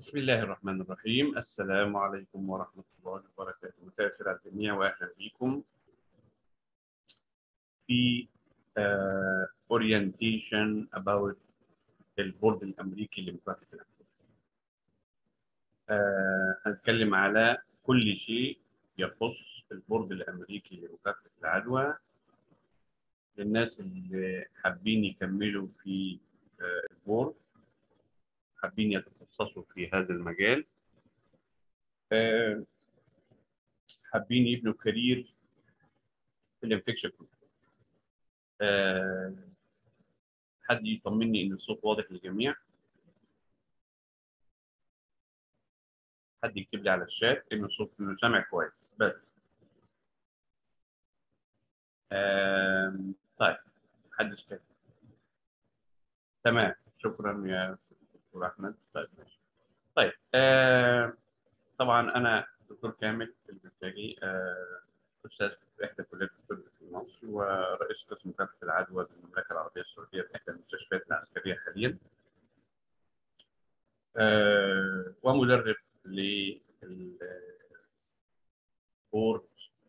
بسم الله الرحمن الرحيم السلام عليكم ورحمة الله وبركاته مساء الخير على الجميع وأهلا بكم في uh, orientation about البورد الأمريكي لمكافحة الأمراض. Uh, هنتكلم على كل شيء يخص البورد الأمريكي لمكافحة العدوى للناس اللي حابين يكملوا في uh, البورد حابين يتخصصوا في هذا المجال حابين يبنوا كارير في الانفكشن حد يطمني ان الصوت واضح للجميع حد يكتب لي على الشات ان الصوت انه سامع كويس بس طيب حد اشتكى تمام شكرا يا دكتور احمد طيب ماشي طيب آه طبعا انا دكتور كامل المنتجي آه استاذ في احدى كليات الطب في مصر ورئيس قسم مكافحه العدوى بالمملكه العربيه السعوديه في احدى المستشفيات العسكريه حاليا آه ومدرب للبورد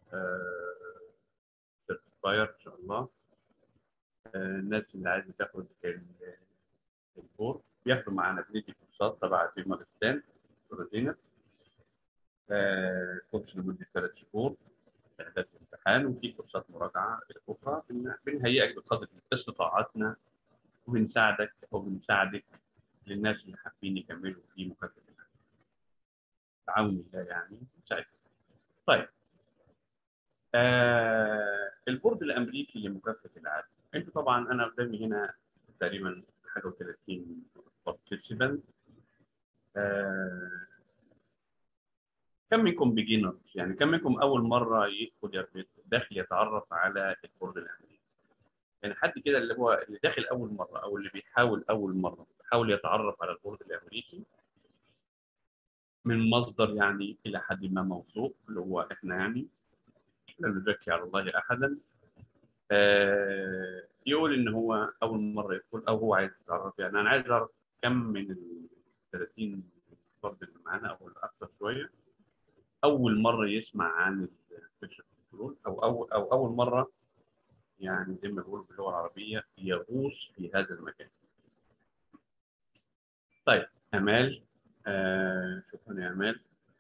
سيرتيفاير ان شاء الله الناس اللي عايزه تاخد البورد بياخدوا معانا بندي كورسات تبع في ماجستان دكتوره زينب كورس لمده ثلاث شهور اعداد الامتحان وفي كورسات مراجعه اخرى بنهيئك بقدر استطاعتنا وبنساعدك او بنساعدك للناس اللي حابين يكملوا في مكافحه تعاون الله يعني نساعدك طيب آه البورد الامريكي لمكافحه العدوى انتوا طبعا انا قدامي هنا تقريبا حاجه و30 participant آه كم منكم بيجينر يعني كم منكم اول مره يدخل داخل يتعرف على البورد الامريكي يعني حد كده اللي هو اللي داخل اول مره او اللي بيحاول اول مره بيحاول يتعرف على البورد الامريكي من مصدر يعني الى حد ما موثوق اللي هو احنا يعني لا نزكي على الله احدا آه يقول ان هو اول مره يدخل او هو عايز يتعرف يعني انا عايز اعرف كم من ال 30 فرد اللي معانا او الاكثر شويه اول مره يسمع عن الفيكشن كنترول او او او اول مره يعني زي ما بيقولوا باللغه العربيه يغوص في هذا المكان. طيب امال آه شكرا يا امال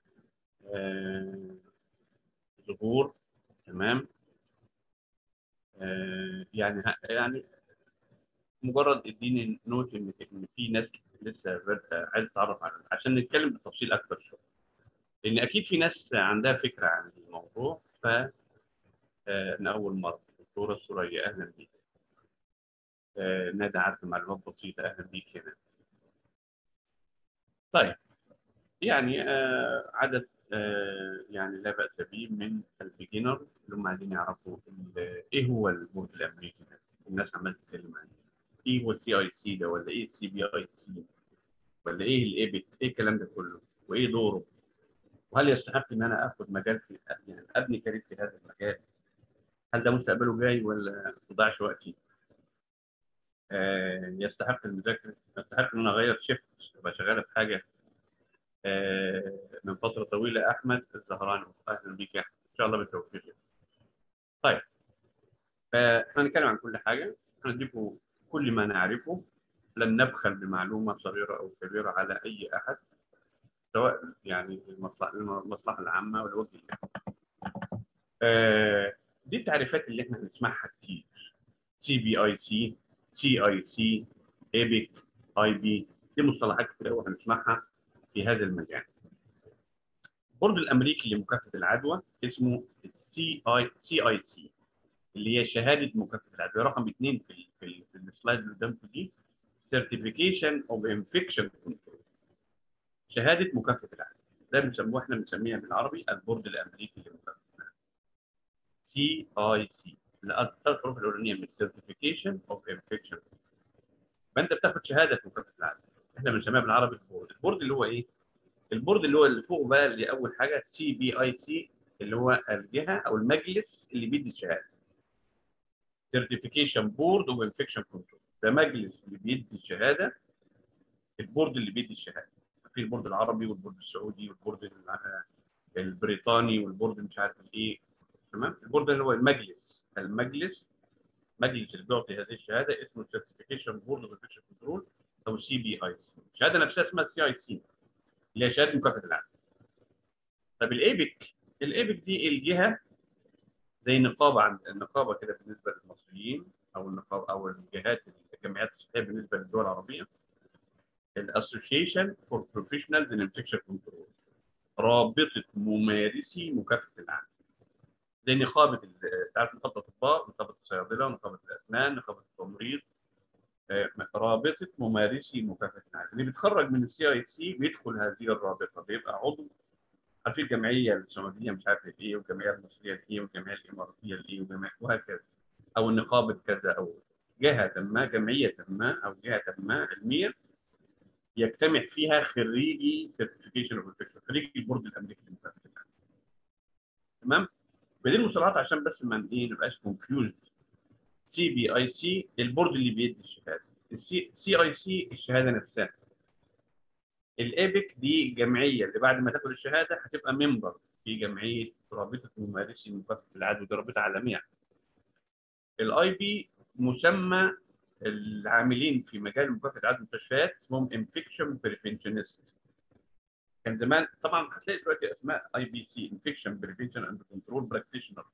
آه ظهور تمام آه يعني يعني مجرد اديني نوت ان ان في ناس لسه عايز تتعرف على عشان نتكلم بالتفصيل اكتر شويه لان اكيد في ناس عندها فكره عن الموضوع ف آه اول مره دكتوره سوريا اهلا بيك آه ندى عارفه معلومات بسيطه اهلا بيك هنا طيب يعني آه عدد آه يعني لا باس به من البيجنر اللي هم عايزين يعرفوا ايه هو البورد الامريكي ده الناس عماله تتكلم عنه ايه هو السي اي سي ده ولا ايه السي بي اي سي ولا ايه الايبك ايه الكلام ده كله وايه دوره وهل يستحق ان انا اخد مجال في يعني ابني كارير في هذا المجال هل ده مستقبله جاي ولا ما تضيعش وقتي آه يستحق المذاكره يستحق ان انا اغير شيفت ابقى شغاله في حاجه آه من فتره طويله احمد الزهراني اهلا بيك يا احمد ان شاء الله بالتوفيق طيب فاحنا هنتكلم عن كل حاجه هنديكم كل ما نعرفه لن نبخل بمعلومه صغيره او كبيره على اي احد سواء يعني المصلحه المصلحه العامه والوجه الله. آه دي التعريفات اللي احنا بنسمعها كتير سي بي اي سي سي اي سي ايبك اي بي دي مصطلحات كتير قوي هنسمعها في هذا المجال. البورد الامريكي لمكافحه العدوى اسمه السي اي سي اي سي اللي هي شهاده مكافحه العدوى رقم اثنين في في, في السلايد اللي قدامكم دي Certification of Infection Control شهاده مكافحه العدوى ده بنسموه احنا بنسميها بالعربي البورد الامريكي لمكافحه العدوى سي اي سي الثلاث حروف الاولانيه من Certification of Infection فانت بتاخد شهاده مكافحه العدوى احنا بنسميها بالعربي البورد البورد اللي هو ايه البورد اللي هو اللي فوق بقى اللي اول حاجه سي بي اي سي اللي هو الجهه او المجلس اللي بيدي الشهاده Certification Board of Infection Control ده مجلس اللي بيدي الشهاده البورد اللي بيدي الشهاده في البورد العربي والبورد السعودي والبورد البريطاني والبورد مش عارف ايه تمام البورد اللي هو المجلس المجلس مجلس اللي بيعطي هذه الشهاده اسمه سيرتيفيكيشن بورد اوف كنترول او سي بي اي سي الشهاده نفسها اسمها سي اي سي اللي هي شهاده مكافحه العالم طب الايبك الايبك دي الجهه زي نقابه عند النقابه كده بالنسبه للمصريين او النقابه او الجهات الجمعيات الصحيه بالنسبه للدول العربيه الاسوشيشن فور بروفيشنالز ان انفكشن كنترول رابطه ممارسي مكافحه العالم زي نقابه تعرف نقابه الاطباء نقابه الصيادله نقابه الاسنان نقابه التمريض رابطه ممارسي مكافحه العالم اللي بيتخرج من السي اي سي بيدخل هذه الرابطه بيبقى عضو عارفين الجمعيه السعوديه مش عارف ايه والجمعيه المصريه ايه والجمعيه الاماراتيه ايه وجمعيه وهكذا او النقابه كذا او جهه ما جمعيه ما او جهه ما علميه يجتمع فيها خريجي سيرتيفيكيشن اوف خريجي البورد الامريكي للمكافحه العالم تمام بدي المصطلحات عشان بس ما ايه نبقاش كونفيوزد سي بي اي سي البورد اللي بيدي الشهاده السي سي اي سي الشهاده نفسها الايبك دي جمعيه اللي بعد ما تاخد الشهاده هتبقى ممبر في جمعيه رابطه ممارسي مكافحه العدوى دي رابطه عالميه الاي بي مسمى العاملين في مجال مكافحه العدوى المستشفيات اسمهم انفكشن بريفنشنست كان زمان طبعا هتلاقي دلوقتي اسماء اي بي سي انفكشن بريفنشن اند كنترول براكتيشنر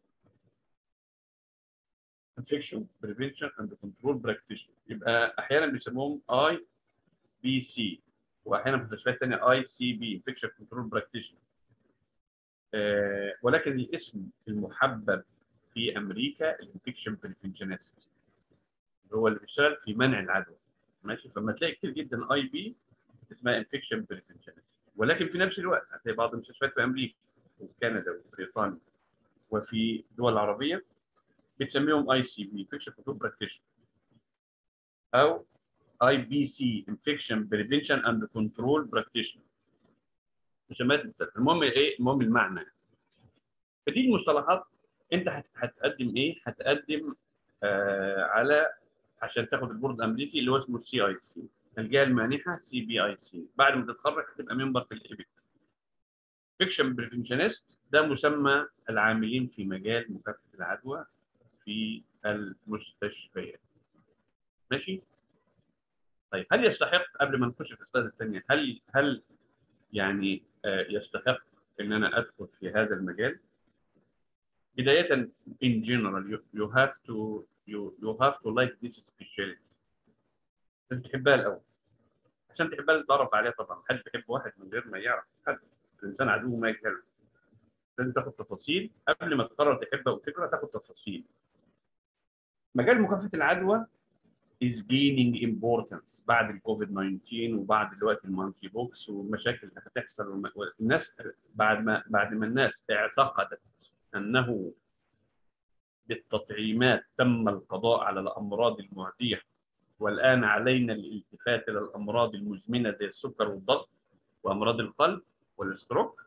انفكشن بريفنشن اند كنترول براكتيشنر يبقى احيانا بيسموهم اي بي سي واحيانا في مستشفيات ثانيه اي سي بي انفكشن كنترول براكتيشنر ولكن الاسم المحبب في امريكا الانفكشن بريفنشنست هو اللي بيشتغل في منع العدوى ماشي فلما تلاقي كتير جدا اي بي اسمها انفكشن بريفنشنست ولكن في نفس الوقت هتلاقي بعض المستشفيات في امريكا وكندا وبريطانيا وفي الدول العربيه بتسميهم اي سي بي انفكشن كنترول براكتيشنر او اي بي سي انفكشن بريفنشن اند كنترول براكتيشنر مسميات مختلفه المهم ايه المهم المعنى فدي المصطلحات انت هتقدم ايه هتقدم آه على عشان تاخد البورد الامريكي اللي هو اسمه السي اي سي الجهه المانحه سي بي اي سي بعد ما تتخرج هتبقى ممبر في الايبك فيكشن بريفنشنست ده مسمى العاملين في مجال مكافحه العدوى في المستشفيات ماشي طيب هل يستحق قبل ما نخش في السلايد الثانيه هل هل يعني يستحق ان انا ادخل في هذا المجال بدايه in general you, you have to you, you have to like this specialty لازم تحبها الاول عشان تحبها تتعرف عليها طبعا محدش بيحب واحد من غير ما يعرف حد الانسان عدو ما يجهله لازم تاخد تفاصيل قبل ما تقرر تحبها وتكره تاخد تفاصيل مجال مكافحه العدوى is gaining importance بعد الكوفيد 19 وبعد دلوقتي المونكي بوكس والمشاكل اللي هتحصل والناس بعد ما بعد ما الناس اعتقدت انه بالتطعيمات تم القضاء على الامراض المعديه والان علينا الالتفات الى الامراض المزمنه زي السكر والضغط وامراض القلب والستروك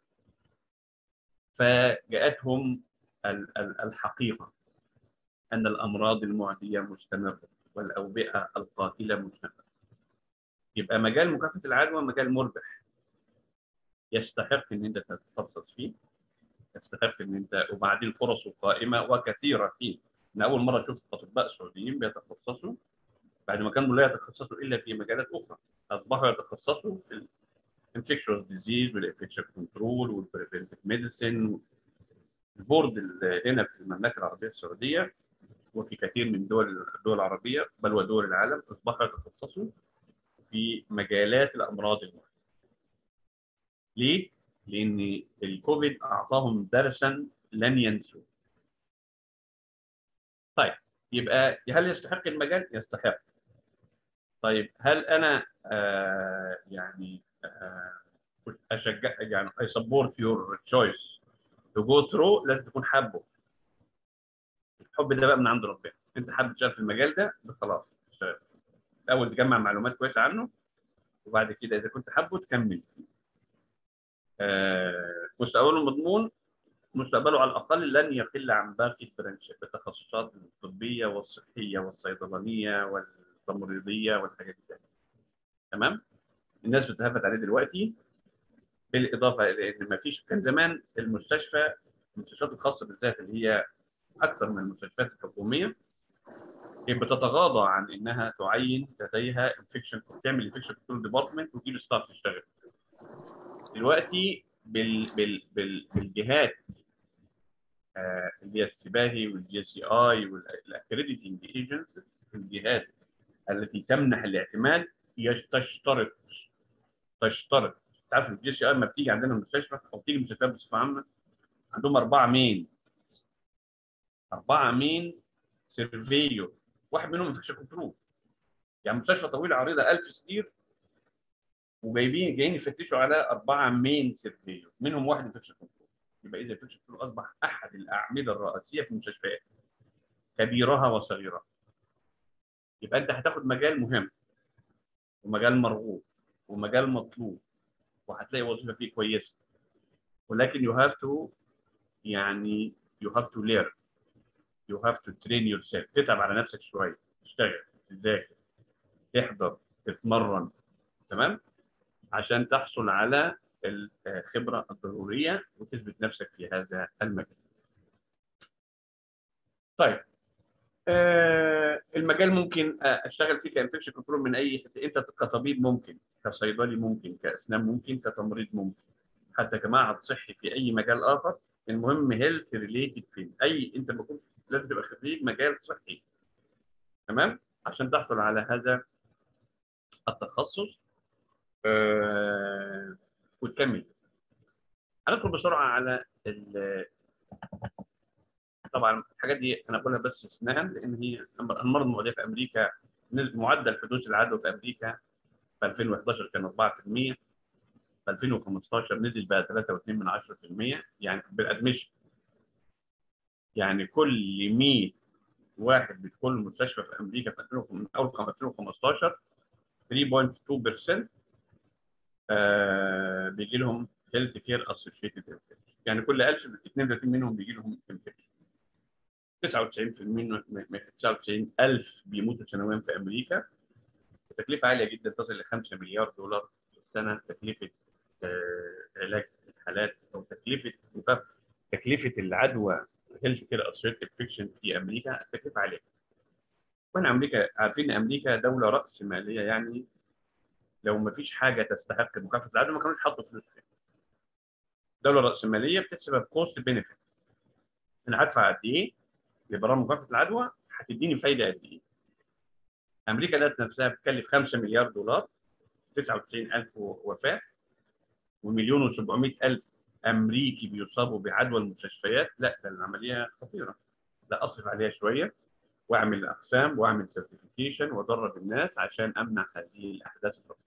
فجاءتهم الحقيقه ان الامراض المعديه مستمره والاوبئه القاتله مستمره يبقى مجال مكافحه العدوى مجال مربح يستحق ان انت تتخصص فيه يستحق ان انت وبعدين فرصه قائمه وكثيره فيه انا اول مره شفت اطباء سعوديين بيتخصصوا بعد ما كانوا لا يتخصصوا الا في مجالات اخرى اصبحوا يتخصصوا في الانفكشوس ديزيز والانفكشن كنترول والبريفنتيف ميديسن البورد هنا في المملكه العربيه السعوديه وفي كثير من دول الدول العربيه بل ودول العالم اصبحوا يتخصصوا في مجالات الامراض المعديه. ليه؟ لان الكوفيد اعطاهم درسا لن ينسوه. طيب يبقى هل يستحق المجال؟ يستحق. طيب هل انا آه يعني آه اشجع يعني I support your choice to go through لازم تكون حابه. الحب ده بقى من عند ربنا، انت حابب تشتغل في المجال ده خلاص اشتغل. الاول تجمع معلومات كويسه عنه وبعد كده اذا كنت حابه تكمل. آه مستقبله مضمون مستقبله على الاقل لن يقل عن باقي البرانشات التخصصات الطبيه والصحيه والصيدلانيه والتمريضيه والحاجات دي تمام الناس بتهفت عليه دلوقتي بالاضافه الى ان ما فيش كان زمان المستشفى المستشفيات الخاصه بالذات اللي هي اكثر من المستشفيات الحكوميه كانت بتتغاضى عن انها تعين لديها انفكشن تعمل انفكشن كنترول ديبارتمنت وتجيب ستاف تشتغل. دلوقتي بال بال بال بالجهات آه اللي هي السباهي والجي سي اي والاكريديتنج ايجنسيز الجهات التي تمنح الاعتماد تشترط تشترط تعرف الجي سي اي لما بتيجي عندنا المستشفى او بتيجي المستشفيات بصفه عامه عندهم اربعه مين اربعه مين سيرفيو واحد منهم انفكشن كنترول يعني مستشفى طويله عريضه 1000 سرير وجايبين جايين يفتشوا على اربعه مين سيرفيو منهم واحد انفكشن كنترول يبقى اذا الانفكشن كنترول اصبح احد الاعمده الرئيسيه في المستشفيات كبيرها وصغيرها يبقى انت هتاخد مجال مهم ومجال مرغوب ومجال مطلوب وهتلاقي وظيفه فيه كويسه ولكن you have to يعني you have to learn you have to train yourself تتعب على نفسك شويه تشتغل تذاكر تحضر تتمرن تمام عشان تحصل على الخبره الضروريه وتثبت نفسك في هذا المجال طيب آه المجال ممكن اشتغل فيه كانفكشن كنترول من اي حته انت كطبيب ممكن كصيدلي ممكن كاسنان ممكن كتمريض ممكن حتى كمعهد صحي في اي مجال اخر المهم هيلث ريليتد فين اي انت بكون لازم تبقى خريج مجال صحي تمام عشان تحصل على هذا التخصص آه وتكمل هندخل بسرعه على طبعا الحاجات دي انا بقولها بس استثناء لان هي المرض المعديه في امريكا معدل حدوث العدوى في امريكا في 2011 كان 4% في 2015 نزل بقى 3.2% يعني بالادمشن يعني كل 100 واحد بيدخل المستشفى في امريكا في 2015 3.2% آه بيجي لهم هيلث كير اسوشيتد يعني كل 1000 32 منهم بيجي لهم انفكشن 99% من 99000 بيموتوا سنويا في امريكا تكلفه عاليه جدا تصل ل 5 مليار دولار في السنه تكلفه آه علاج الحالات او تكلفه تكلفه العدوى هيلث كير اسوشيتد انفكشن في امريكا تكلفه عاليه. واحنا امريكا عارفين ان امريكا دوله راس ماليه يعني لو ما فيش حاجه تستحق مكافاه العدوى ما كانوش حطوا فلوس فيها. دوله راس ماليه بتحسبها بكوست بنفيت. انا هدفع قد ايه لبرامج مكافاه العدوى هتديني فايده قد ايه؟ امريكا ذات نفسها بتكلف 5 مليار دولار 99000 وفاه ومليون و700 الف امريكي بيصابوا بعدوى المستشفيات لا ده العمليه خطيره لا اصرف عليها شويه واعمل اقسام واعمل سيرتيفيكيشن وادرب الناس عشان امنع هذه الاحداث الخطيره.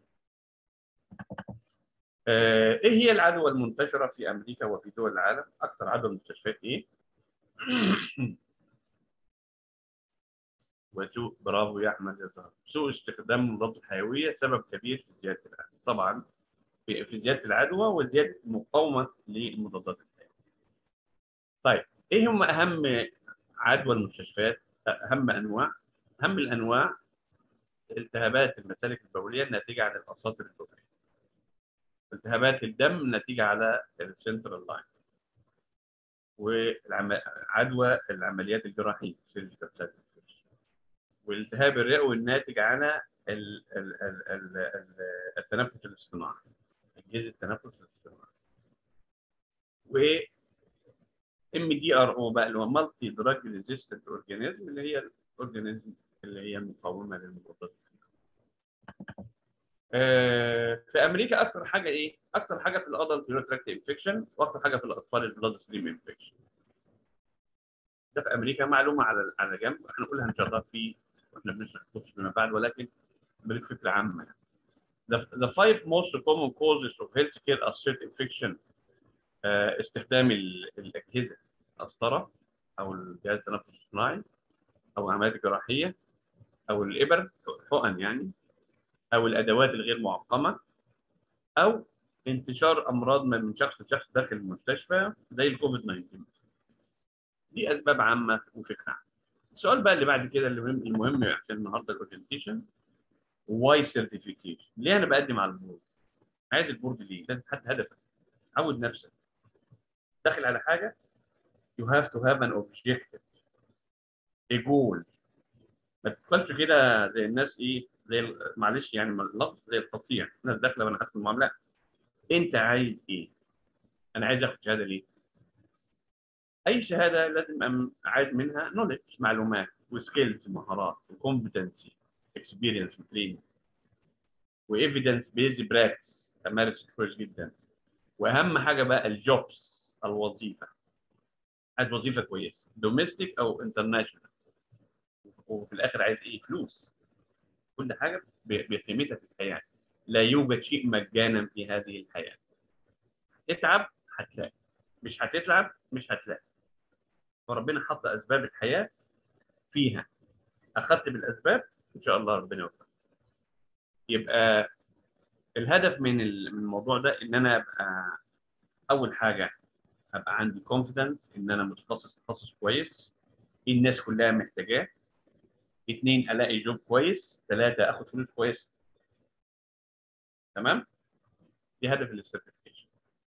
آه ايه هي العدوى المنتشره في امريكا وفي دول العالم؟ اكثر عدوى المستشفيات ايه؟ وسوء برافو يا احمد يا زهر سوء استخدام المضادات الحيويه سبب كبير في زياده العدوى طبعا في زياده العدوى وزياده المقاومه للمضادات الحيويه. طيب ايه هم اهم عدوى المستشفيات؟ اهم انواع اهم الانواع التهابات المسالك البوليه الناتجه عن الاساطر البوليه. التهابات الدم نتيجه على السنترال لاين. وعدوى العمليات الجراحيه سيرجيكال والالتهاب الرئوي الناتج عن التنفس الاصطناعي. اجهزه التنفس الاصطناعي. و ام دي ار او بقى اللي هو مالتي دراج ريزيستنت اورجانيزم اللي هي الاورجانيزم اللي هي مقاومه للمضادات آه في امريكا اكثر حاجه ايه؟ اكثر حاجه في الادلت يوروتراكت انفكشن واكثر حاجه في الاطفال البلاد ستريم انفكشن. ده في امريكا معلومه على على جنب احنا كلها ان شاء الله في واحنا بنشرح الكورس فيما بعد ولكن بديك فكره عامه يعني. The, the five most common causes of healthcare associated infection uh, استخدام الأجهزة القسطرة أو الجهاز التنفس الصناعي أو العمليات الجراحية أو الإبر حقن يعني أو الأدوات الغير معقمة أو انتشار أمراض من شخص لشخص داخل المستشفى زي الكوفيد 19 دي أسباب عامة وفكرة عامة السؤال بقى اللي بعد كده اللي مهم المهم عشان النهارده الاورجنتيشن واي سيرتيفيكيشن ليه انا بقدم على البورد عايز البورد ليه لازم تحدد هدفك عود نفسك داخل على حاجه you have to have an objective a goal ما تدخلش كده زي الناس ايه زي ال- معلش يعني اللفظ زي التقطيع الناس داخله وانا حاسس المعامله انت عايز ايه؟ انا عايز اخد شهاده ليه؟ اي شهاده لازم أم عايز منها نولج معلومات وسكيلز مهارات وكومبتنسي اكسبيرينس وتريننج وايفيدنس بيز براكتس امارس كويس جدا واهم حاجه بقى الجوبس الوظيفه عايز وظيفه كويسه دوميستيك او انترناشونال وفي الاخر عايز ايه فلوس كل حاجه ب- بقيمتها في الحياه لا يوجد شيء مجانا في هذه الحياه اتعب هتلاقي مش هتتعب مش هتلاقي فربنا حط اسباب الحياه فيها اخذت بالاسباب ان شاء الله ربنا يوفقك يبقى الهدف من ال- من الموضوع ده ان انا ابقى اول حاجه ابقى عندي كونفيدنس ان انا متخصص تخصص كويس الناس كلها محتاجاه اثنين الاقي جوب كويس ثلاثه اخد فلوس كويس تمام دي هدف السيرتيفيكيشن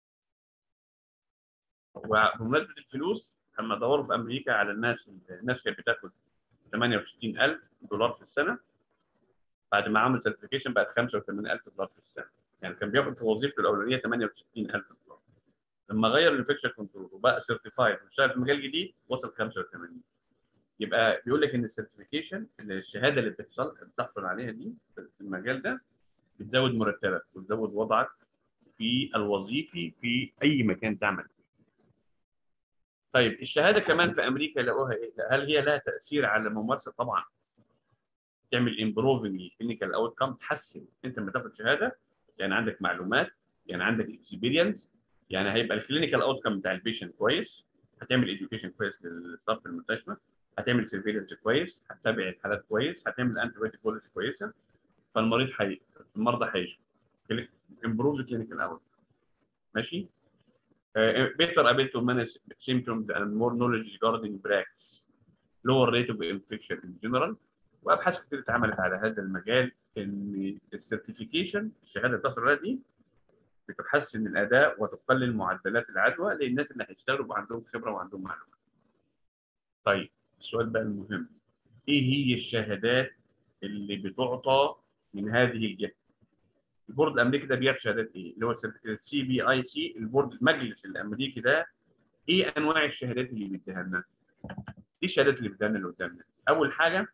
وبمناسبه الفلوس لما دوروا في امريكا على الناس الناس كانت بتاخد 68000 دولار في السنه بعد ما عمل سيرتيفيكيشن بقت 85000 دولار في السنه يعني كان بياخد في وظيفته الاولانيه 68000 دولار لما غير الانفكشن كنترول وبقى سيرتيفايد واشتغل في مجال جديد وصل 85 يبقى بيقول لك ان السيرتيفيكيشن الشهاده اللي بتحصل بتحصل عليها دي في المجال ده بتزود مرتبك وتزود وضعك في الوظيفي في اي مكان تعمل فيه. طيب الشهاده كمان في امريكا لقوها ايه؟ هل هي لها تاثير على الممارسه؟ طبعا. تعمل امبروفنج كلينيكال اوت كام تحسن انت لما تاخد شهاده يعني عندك معلومات يعني عندك اكسبيرينس يعني هيبقى الكلينيكال اوت كام بتاع البيشنت كويس هتعمل اديوكيشن كويس للستاف في المستشفى هتعمل سيرفيلنس كويس هتتابع الحالات كويس هتعمل انتي بايوتيك بوليسي كويسه فالمريض حي المرضى هيشفوا امبروف كلينيكال اوت ماشي better ability to manage symptoms and more knowledge regarding practice lower rate of infection in general وابحاث كتير اتعملت على هذا المجال ان السيرتيفيكيشن الشهاده اللي بتحصل عليها دي بتحسن الاداء وتقلل معدلات العدوى للناس اللي هيشتغلوا يبقى عندهم خبره وعندهم معلومات. طيب السؤال بقى المهم ايه هي الشهادات اللي بتعطى من هذه الجهه؟ البورد الامريكي ده بيعطي شهادات ايه؟ اللي هو السي بي اي سي البورد المجلس الامريكي ده ايه انواع الشهادات اللي بيديها لنا؟ دي الشهادات اللي بيديها لنا اللي قدامنا. اول حاجه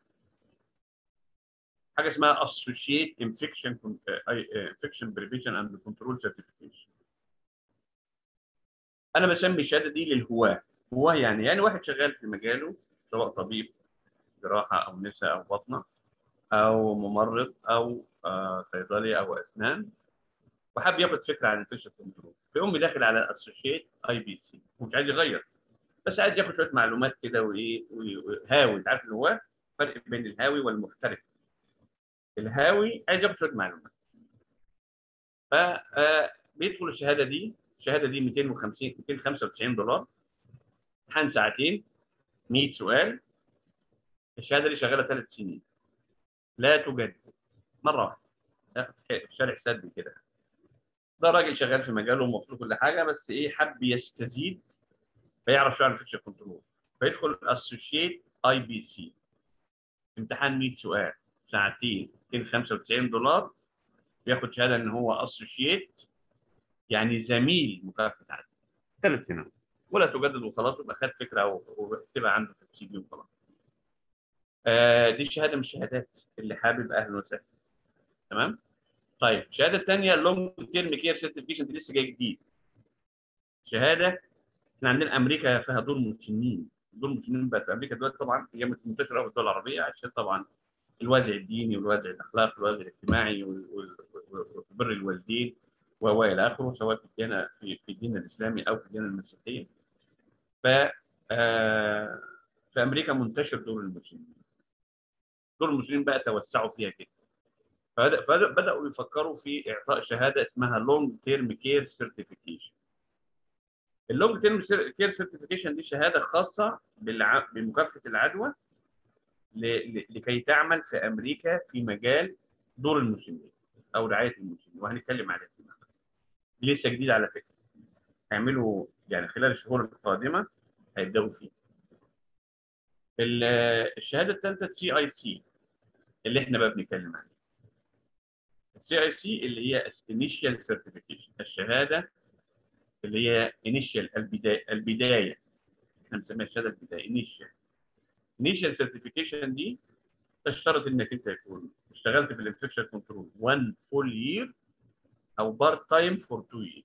حاجه اسمها Associate Infection Infection Prevention and Control Certification. انا بسمي الشهاده دي للهواه، هواه يعني يعني واحد شغال في مجاله سواء طبيب جراحه او نساء او بطنه او ممرض او آه صيدلي او اسنان وحاب ياخد فكره عن الانفكشن كنترول فيقوم داخل على اسوشيت اي بي سي ومش عايز يغير بس عايز ياخد شويه معلومات كده وايه وهاوي انت عارف الهواه فرق بين الهاوي والمحترف الهاوي عايز ياخد شويه معلومات ف بيدخل الشهاده دي الشهاده دي 250 295 دولار امتحان ساعتين 100 سؤال الشهاده دي شغاله ثلاث سنين لا تجدد مره واحده في شارع سد كده ده راجل شغال في مجاله ومطلوب كل حاجه بس ايه حب يستزيد فيعرف شو عن الفيكشن كنترول فيدخل اسوشيت اي بي سي امتحان 100 سؤال ساعتين 295 دولار بياخد شهاده ان هو اسوشيت يعني زميل مكافاه عدل ثلاث سنوات ولا تجدد وخلاص يبقى خد فكره وتبقى عنده في السي في وخلاص. آه دي شهاده من الشهادات اللي حابب اهلا وسهلا. تمام؟ طيب الشهاده الثانيه لونج تيرم كير سيرتيفيكيشن دي لسه جاي جديد. شهاده احنا عندنا امريكا فيها دور مسنين، دور مسنين بقت في امريكا دلوقتي طبعا هي منتشره قوي في الدول العربيه عشان طبعا الوازع الديني والوازع الاخلاقي والوازع الاجتماعي وبر الوالدين والى اخره سواء في الدين في الدين الاسلامي او في الدين المسيحيه. ف في امريكا منتشر دور المسلمين. دور المسلمين بقى توسعوا فيها كده. فبداوا يفكروا في اعطاء شهاده اسمها لونج تيرم كير سيرتيفيكيشن. اللونج تيرم كير سيرتيفيكيشن دي شهاده خاصه بمكافحه العدوى لكي تعمل في امريكا في مجال دور المسنين او رعايه المسنين وهنتكلم عليها فيما بعد. دي لسه جديده على فكره هيعملوا يعني خلال الشهور القادمه هيبداوا فيه ال- الشهاده الثالثه سي اي سي اللي احنا بقى بنتكلم عليها السي اي سي اللي هي انيشال سيرتيفيكيشن الشهاده اللي هي انيشال البدايه البدايه احنا بنسميها الشهاده البدايه انيشال انيشال سيرتيفيكيشن دي تشترط انك انت تكون اشتغلت في الانفكشن كنترول 1 فول يير او بارت تايم فور 2 يير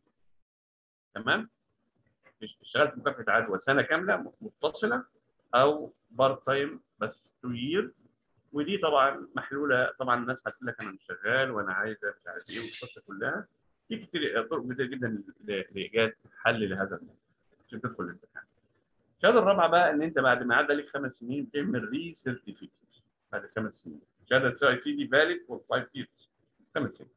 تمام اشتغلت مكافحه عدوى سنه كامله متصله او بارت تايم بس 2 يير ودي طبعا محلوله طبعا الناس هتقول لك انا مش شغال وانا عايزه مش عارف ايه والقصه كلها في كتير طرق كتير جدا ل- لايجاد حل لهذا الموضوع عشان تدخل الامتحان. الشهاده الرابعه بقى ان انت بعد ما عدى لك خمس سنين تعمل ري سيرتيفيكيشن بعد خمس سنين. شهاده سي اي سي دي فاليد فور 5 ييرز خمس سنين.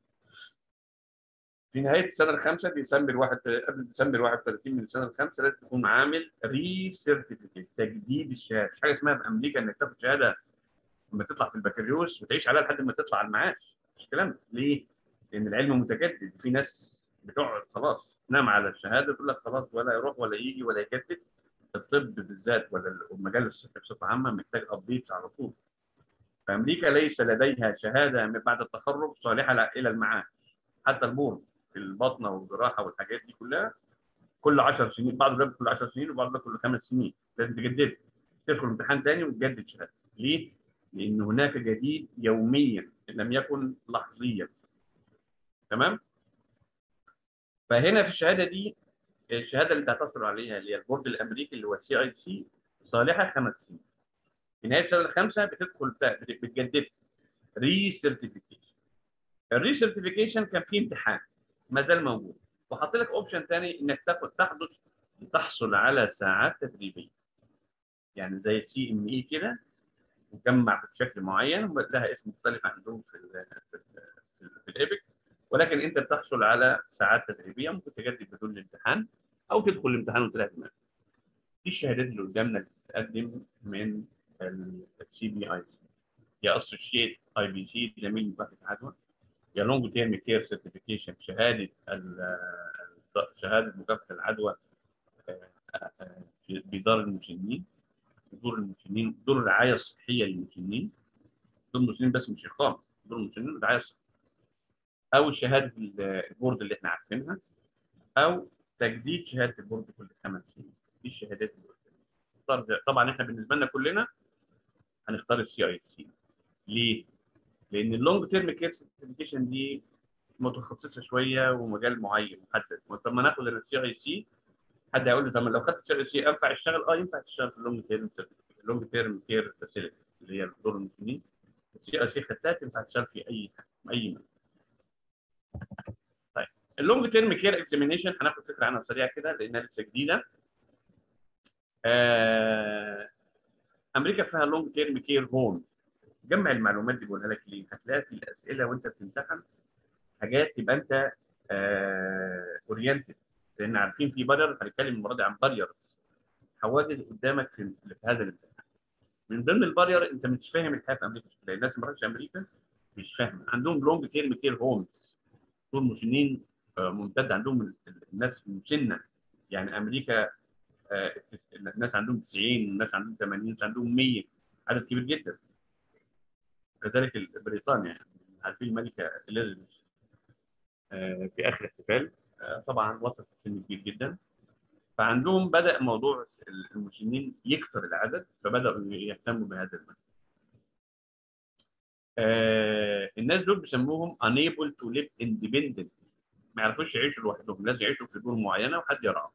في نهايه السنه الخامسه ديسمبر واحد قبل ديسمبر 31 من السنه الخامسه لازم تكون عامل ري سيرتيفيكيت تجديد الشهاده، مش حاجه اسمها في امريكا انك تاخد شهاده لما تطلع في البكالوريوس وتعيش عليها لحد ما تطلع على المعاش مش الكلام ده ليه؟ لان العلم متجدد في ناس بتقعد خلاص تنام على الشهاده تقول لك خلاص ولا يروح ولا يجي ولا يجدد الطب بالذات ولا المجال الصحي بصفه عامه محتاج ابديتس على طول فامريكا ليس لديها شهاده من بعد التخرج صالحه الى المعاش حتى البورد في البطنه والجراحه والحاجات دي كلها كل 10 سنين بعض البلاد كل 10 سنين وبعض كل خمس سنين لازم تجدد تدخل امتحان ثاني وتجدد شهاده ليه؟ لان هناك جديد يوميا ان لم يكن لحظيا تمام؟ فهنا في الشهاده دي الشهاده اللي هتحصل عليها اللي هي البورد الامريكي اللي هو السي اي سي صالحه خمس سنين في نهايه السنه الخامسه بتدخل بتجدد ري سيرتيفيكيشن الري سيرتيفيكيشن كان فيه امتحان ما زال موجود وحاط لك اوبشن ثاني انك تاخد تحدث تحصل على ساعات تدريبيه يعني زي السي ام اي كده مجمع بشكل معين لها اسم مختلف عندهم في ال في, ال في الايبك ولكن انت بتحصل على ساعات تدريبيه ممكن تجدد بدون الامتحان او تدخل الامتحان وتلاقي دماغك دي الشهادات اللي قدامنا اللي بتتقدم من السي بي اي سي يا اسوشيت اي بي سي زميل مكافحه عدوى يا لونج تيرم كير سيرتيفيكيشن شهاده شهاده مكافحه العدوى بدار المسنين دور المسنين دور الرعايه الصحيه للمسنين دور المسنين بس مش اقامه دور المسنين الرعايه الصحيه او شهاده البورد اللي احنا عارفينها او تجديد شهاده البورد كل خمس سنين دي الشهادات اللي طبعا احنا بالنسبه لنا كلنا هنختار السي اي سي ليه؟ لان اللونج تيرم كير سيرتيفيكيشن دي متخصصه شويه ومجال معين محدد طب ما ناخد السي اي سي حد هيقول لي طب لو خدت السي اي سي ينفع اشتغل؟ اه ينفع تشتغل في اللونج تيرم اللونج تيرم كير فاسيلتي اللي هي دور المسنين السي اي سي خدتها تنفع تشتغل في اي اي مكان طيب اللونج تيرم كير اكزامينيشن هناخد فكره عنها سريعه كده لانها لسه جديده آه امريكا فيها لونج تيرم كير هوم جمع المعلومات دي بقولها لك ليه؟ هتلاقي في الاسئله وانت بتمتحن حاجات تبقى انت اورينتد لان عارفين في بارير هنتكلم المره دي عن بارير حواجز قدامك في, في هذا الامتحان من ضمن البارير انت مش فاهم الحياه في امريكا لان الناس ما راحتش امريكا مش فاهمه عندهم لونج تيرم كير هومز دول مسنين ممتد عندهم الناس مسنه يعني امريكا الناس عندهم 90 الناس عندهم 80 الناس عندهم 100 عدد كبير جدا كذلك بريطانيا يعني عارفين الملكه اليزابيث في اخر احتفال طبعا وصلت سن كبير جدا فعندهم بدا موضوع المسنين يكثر العدد فبداوا يهتموا بهذا المجال آه الناس دول بيسموهم unable to live independent ما يعرفوش يعيشوا لوحدهم لازم يعيشوا في دور معينه وحد يرعاهم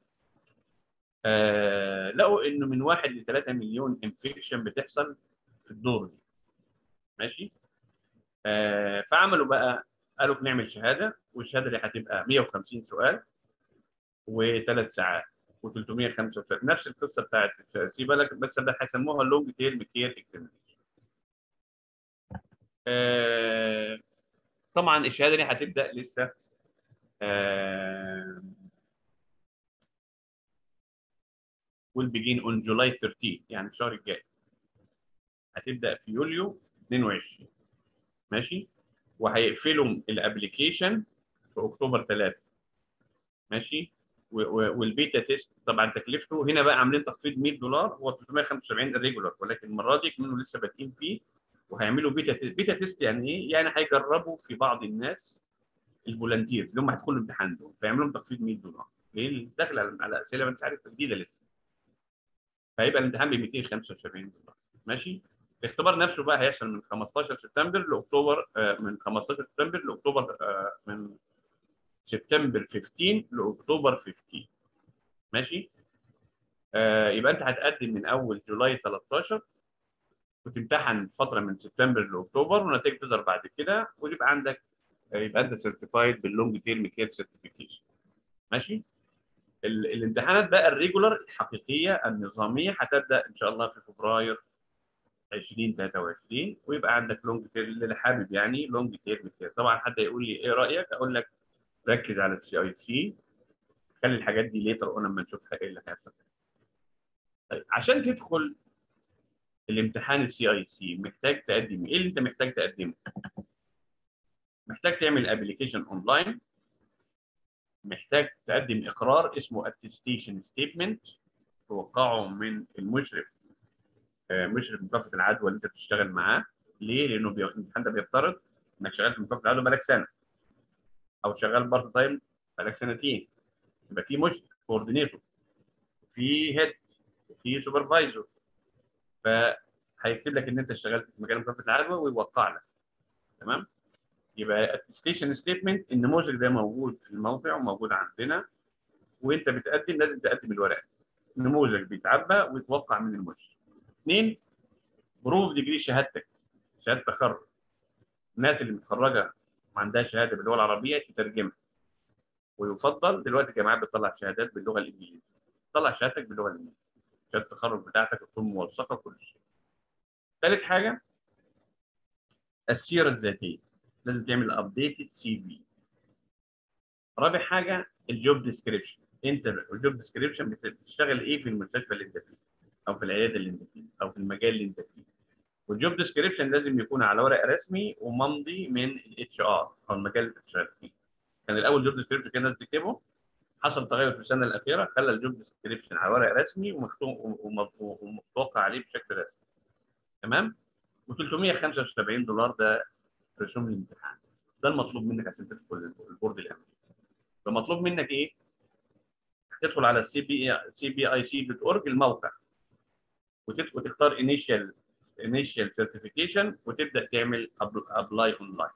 آه لقوا انه من 1 ل 3 مليون انفكشن بتحصل في الدور دي ماشي آه فعملوا بقى قالوا بنعمل شهاده والشهاده دي هتبقى 150 سؤال وثلاث ساعات و335 نفس القصه بتاعت سيب بالك بس ده هيسموها اللونج تيرم كير اكزامينشن آه طبعا الشهاده دي هتبدا لسه آه will begin on July 13 يعني الشهر الجاي هتبدا في يوليو 22 ماشي وهيقفلوا الابلكيشن في اكتوبر 3 ماشي و- و- والبيتا تيست طبعا تكلفته هنا بقى عاملين تخفيض 100 دولار هو 375 الريجولار ولكن المره دي كانوا لسه بادئين فيه وهيعملوا بيتا تيست بيتا تيست يعني ايه؟ يعني هيجربوا في بعض الناس الفولنتير اللي هم هيدخلوا الامتحان دول فيعملوا لهم تخفيض 100 دولار ليه؟ داخل على على اسئله ما انت عارف جديده لسه فهيبقى الامتحان ب 275 دولار ماشي؟ الاختبار نفسه بقى هيحصل من 15 سبتمبر لاكتوبر آه، من 15 سبتمبر لاكتوبر آه، من سبتمبر 15 لاكتوبر 15 ماشي آه يبقى انت هتقدم من اول جولاي 13 وتمتحن فتره من سبتمبر لاكتوبر والنتائج تظهر بعد كده ويبقى عندك آه، يبقى انت سيرتيفايد باللونج تيرم كير سيرتيفيكيشن ماشي ال- الامتحانات بقى الريجولار الحقيقيه النظاميه هتبدا ان شاء الله في فبراير 2023 ويبقى عندك لونج تيرم اللي حابب يعني لونج تيرم كير طبعا حد يقول لي ايه رايك اقول لك ركز على السي اي سي خلي الحاجات دي ليتر اون لما نشوفها ايه اللي هيحصل طيب عشان تدخل الامتحان السي اي سي محتاج تقدم ايه اللي انت محتاج تقدمه؟ محتاج تعمل ابلكيشن اونلاين محتاج تقدم اقرار اسمه اتستيشن ستيتمنت توقعه من المشرف آه، مشرف مكافحه العدوى اللي انت بتشتغل معاه ليه؟ لانه بي- الامتحان ده بيفترض انك شغال في مكافحه العدوى بقالك سنه او شغال بارت تايم بقالك سنتين يبقى في مشرف كوردينيتور في هيد في سوبرفايزر فهيكتب لك ان انت اشتغلت في مجال مكافحه العدوى ويوقع لك تمام يبقى اتستيشن ستيتمنت النموذج ده موجود في الموقع وموجود عندنا وانت بتقدم لازم تقدم الورق نموذج بيتعبى ويتوقع من المشرف اثنين بروف ديجري شهادتك شهاده تخرج الناس اللي متخرجه ما عندها شهاده باللغه العربيه تترجمها ويفضل دلوقتي الجامعات بتطلع شهادات باللغه الانجليزيه طلع شهادتك باللغه الانجليزيه شهاده التخرج بتاعتك تكون موثقه كل شيء ثالث حاجه السيره الذاتيه لازم تعمل ابديتد سي في رابع حاجه الجوب ديسكريبشن انت الجوب ديسكريبشن بتشتغل ايه في المستشفى اللي انت فيه او في العياده اللي انت فيه او في المجال اللي انت فيه والجوب ديسكريبشن لازم يكون على ورق رسمي وممضي من الاتش ار او المجال اللي انت بتشتغل فيه كان الاول جوب ديسكريبشن كان الناس بتكتبه حصل تغير في السنه الاخيره خلى الجوب ديسكريبشن على ورق رسمي ومكتوب ومتوقع عليه بشكل رسمي تمام و375 دولار ده رسوم الامتحان ده المطلوب منك عشان تدخل البورد الامريكي فمطلوب منك ايه؟ تدخل على السي بي سي بي اي سي دوت اورج الموقع وتت- وتختار انيشال انيشال سيرتيفيكيشن وتبدا تعمل ابلاي اونلاين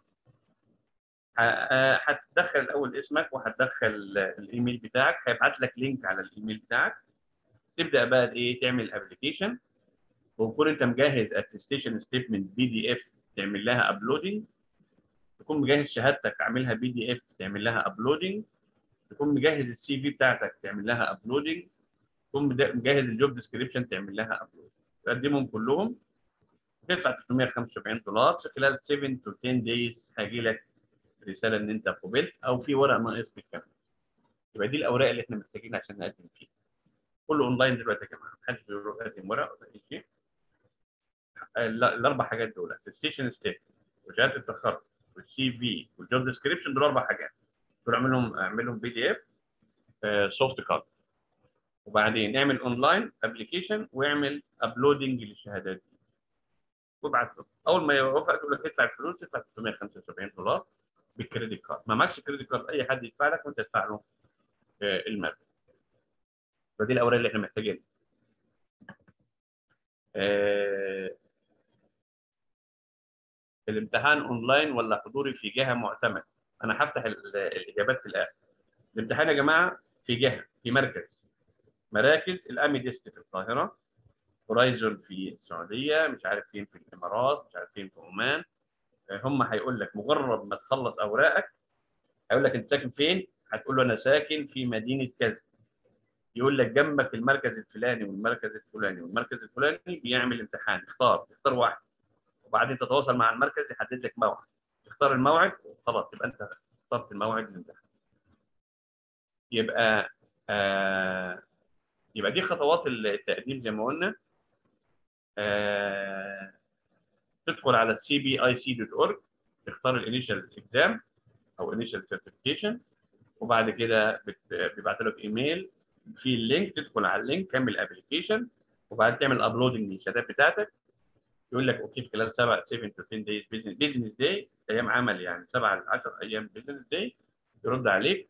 هتدخل الاول اسمك وهتدخل الايميل بتاعك هيبعت لك لينك على الايميل بتاعك تبدا بقى ايه تعمل ابلكيشن وتكون انت مجهز اتستيشن ستيتمنت بي دي اف تعمل لها ابلودنج تكون مجهز شهادتك تعملها بي دي اف تعمل لها ابلودنج تكون مجهز السي في بتاعتك تعمل لها ابلودنج تكون مد- مجهز الجوب ديسكريبشن تعمل لها ابلود تقدمهم كلهم تدفع 375 دولار في خلال 7 to 10 days هيجي لك رساله ان انت قبلت او في ورق ناقص بالكامل يبقى دي الاوراق اللي احنا محتاجين عشان نقدم فيها كله اونلاين دلوقتي يا جماعه محدش بيروح يقدم ورق ولا اي شيء ال- الاربع حاجات دول الستيشن ستيت وشهاده التخرج والسي في والجوب ديسكريبشن دول اربع حاجات دول اعملهم اعملهم بي دي اف سوفت كوبي وبعدين اعمل اونلاين ابلكيشن واعمل ابلودنج للشهادات دي وابعت له اول ما يوافق تقول لك ادفع الفلوس تدفع 375 دولار بالكريدت كارد ما معكش كريدت كارد اي حد يدفع لك وانت تدفع له آه، المبلغ فدي الاوراق اللي احنا محتاجينها آه، الامتحان اونلاين ولا حضوري في جهه معتمد انا هفتح ال- الاجابات في الاخر الامتحان يا جماعه في جهه في مركز مراكز الاميديست في القاهره هورايزون في السعوديه مش عارف فين في الامارات مش عارف فين في عمان آه، هم هيقول لك مجرد ما تخلص اوراقك هيقول لك انت ساكن فين هتقول له انا ساكن في مدينه كذا يقول لك جنبك المركز الفلاني والمركز الفلاني والمركز الفلاني بيعمل امتحان اختار اختار واحد وبعدين تتواصل مع المركز يحدد لك موعد تختار الموعد خلاص يبقى انت اخترت الموعد للامتحان يبقى آه يبقى دي خطوات التقديم زي ما قلنا آه تدخل على السي بي اي سي دوت اورج تختار الانيشال اكزام او انيشال سيرتيفيكيشن وبعد كده بيبعت لك ايميل في اللينك تدخل على اللينك كمل ابلكيشن وبعد تعمل ابلودنج للشهادات بتاعتك يقول لك اوكي في خلال 7 7 to 10 دايز بزنس داي ايام عمل يعني 7 ل 10 ايام بزنس داي يرد عليك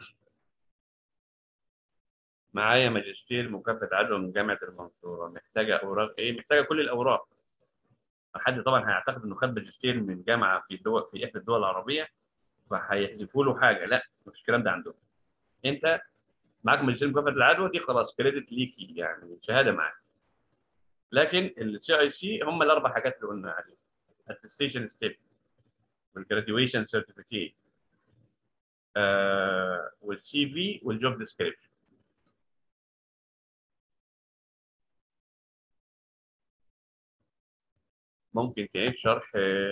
معايا ماجستير مكافاه عدوى من جامعه المنصوره محتاجه اوراق ايه؟ محتاجه كل الاوراق حد طبعا هيعتقد انه خد ماجستير من جامعه في الدول في احدى الدول العربيه فهيحذفوا له حاجه لا مفيش الكلام ده عندهم انت معاك ماجستير مكافاه العدوى دي خلاص كريدت ليكي يعني شهاده معاك لكن السي اي سي هم الاربع حاجات اللي قلنا عليهم التستيشن ستيب والجراديويشن سيرتيفيكيت والسي في والجوب ديسكريبشن ممكن تعيد شرح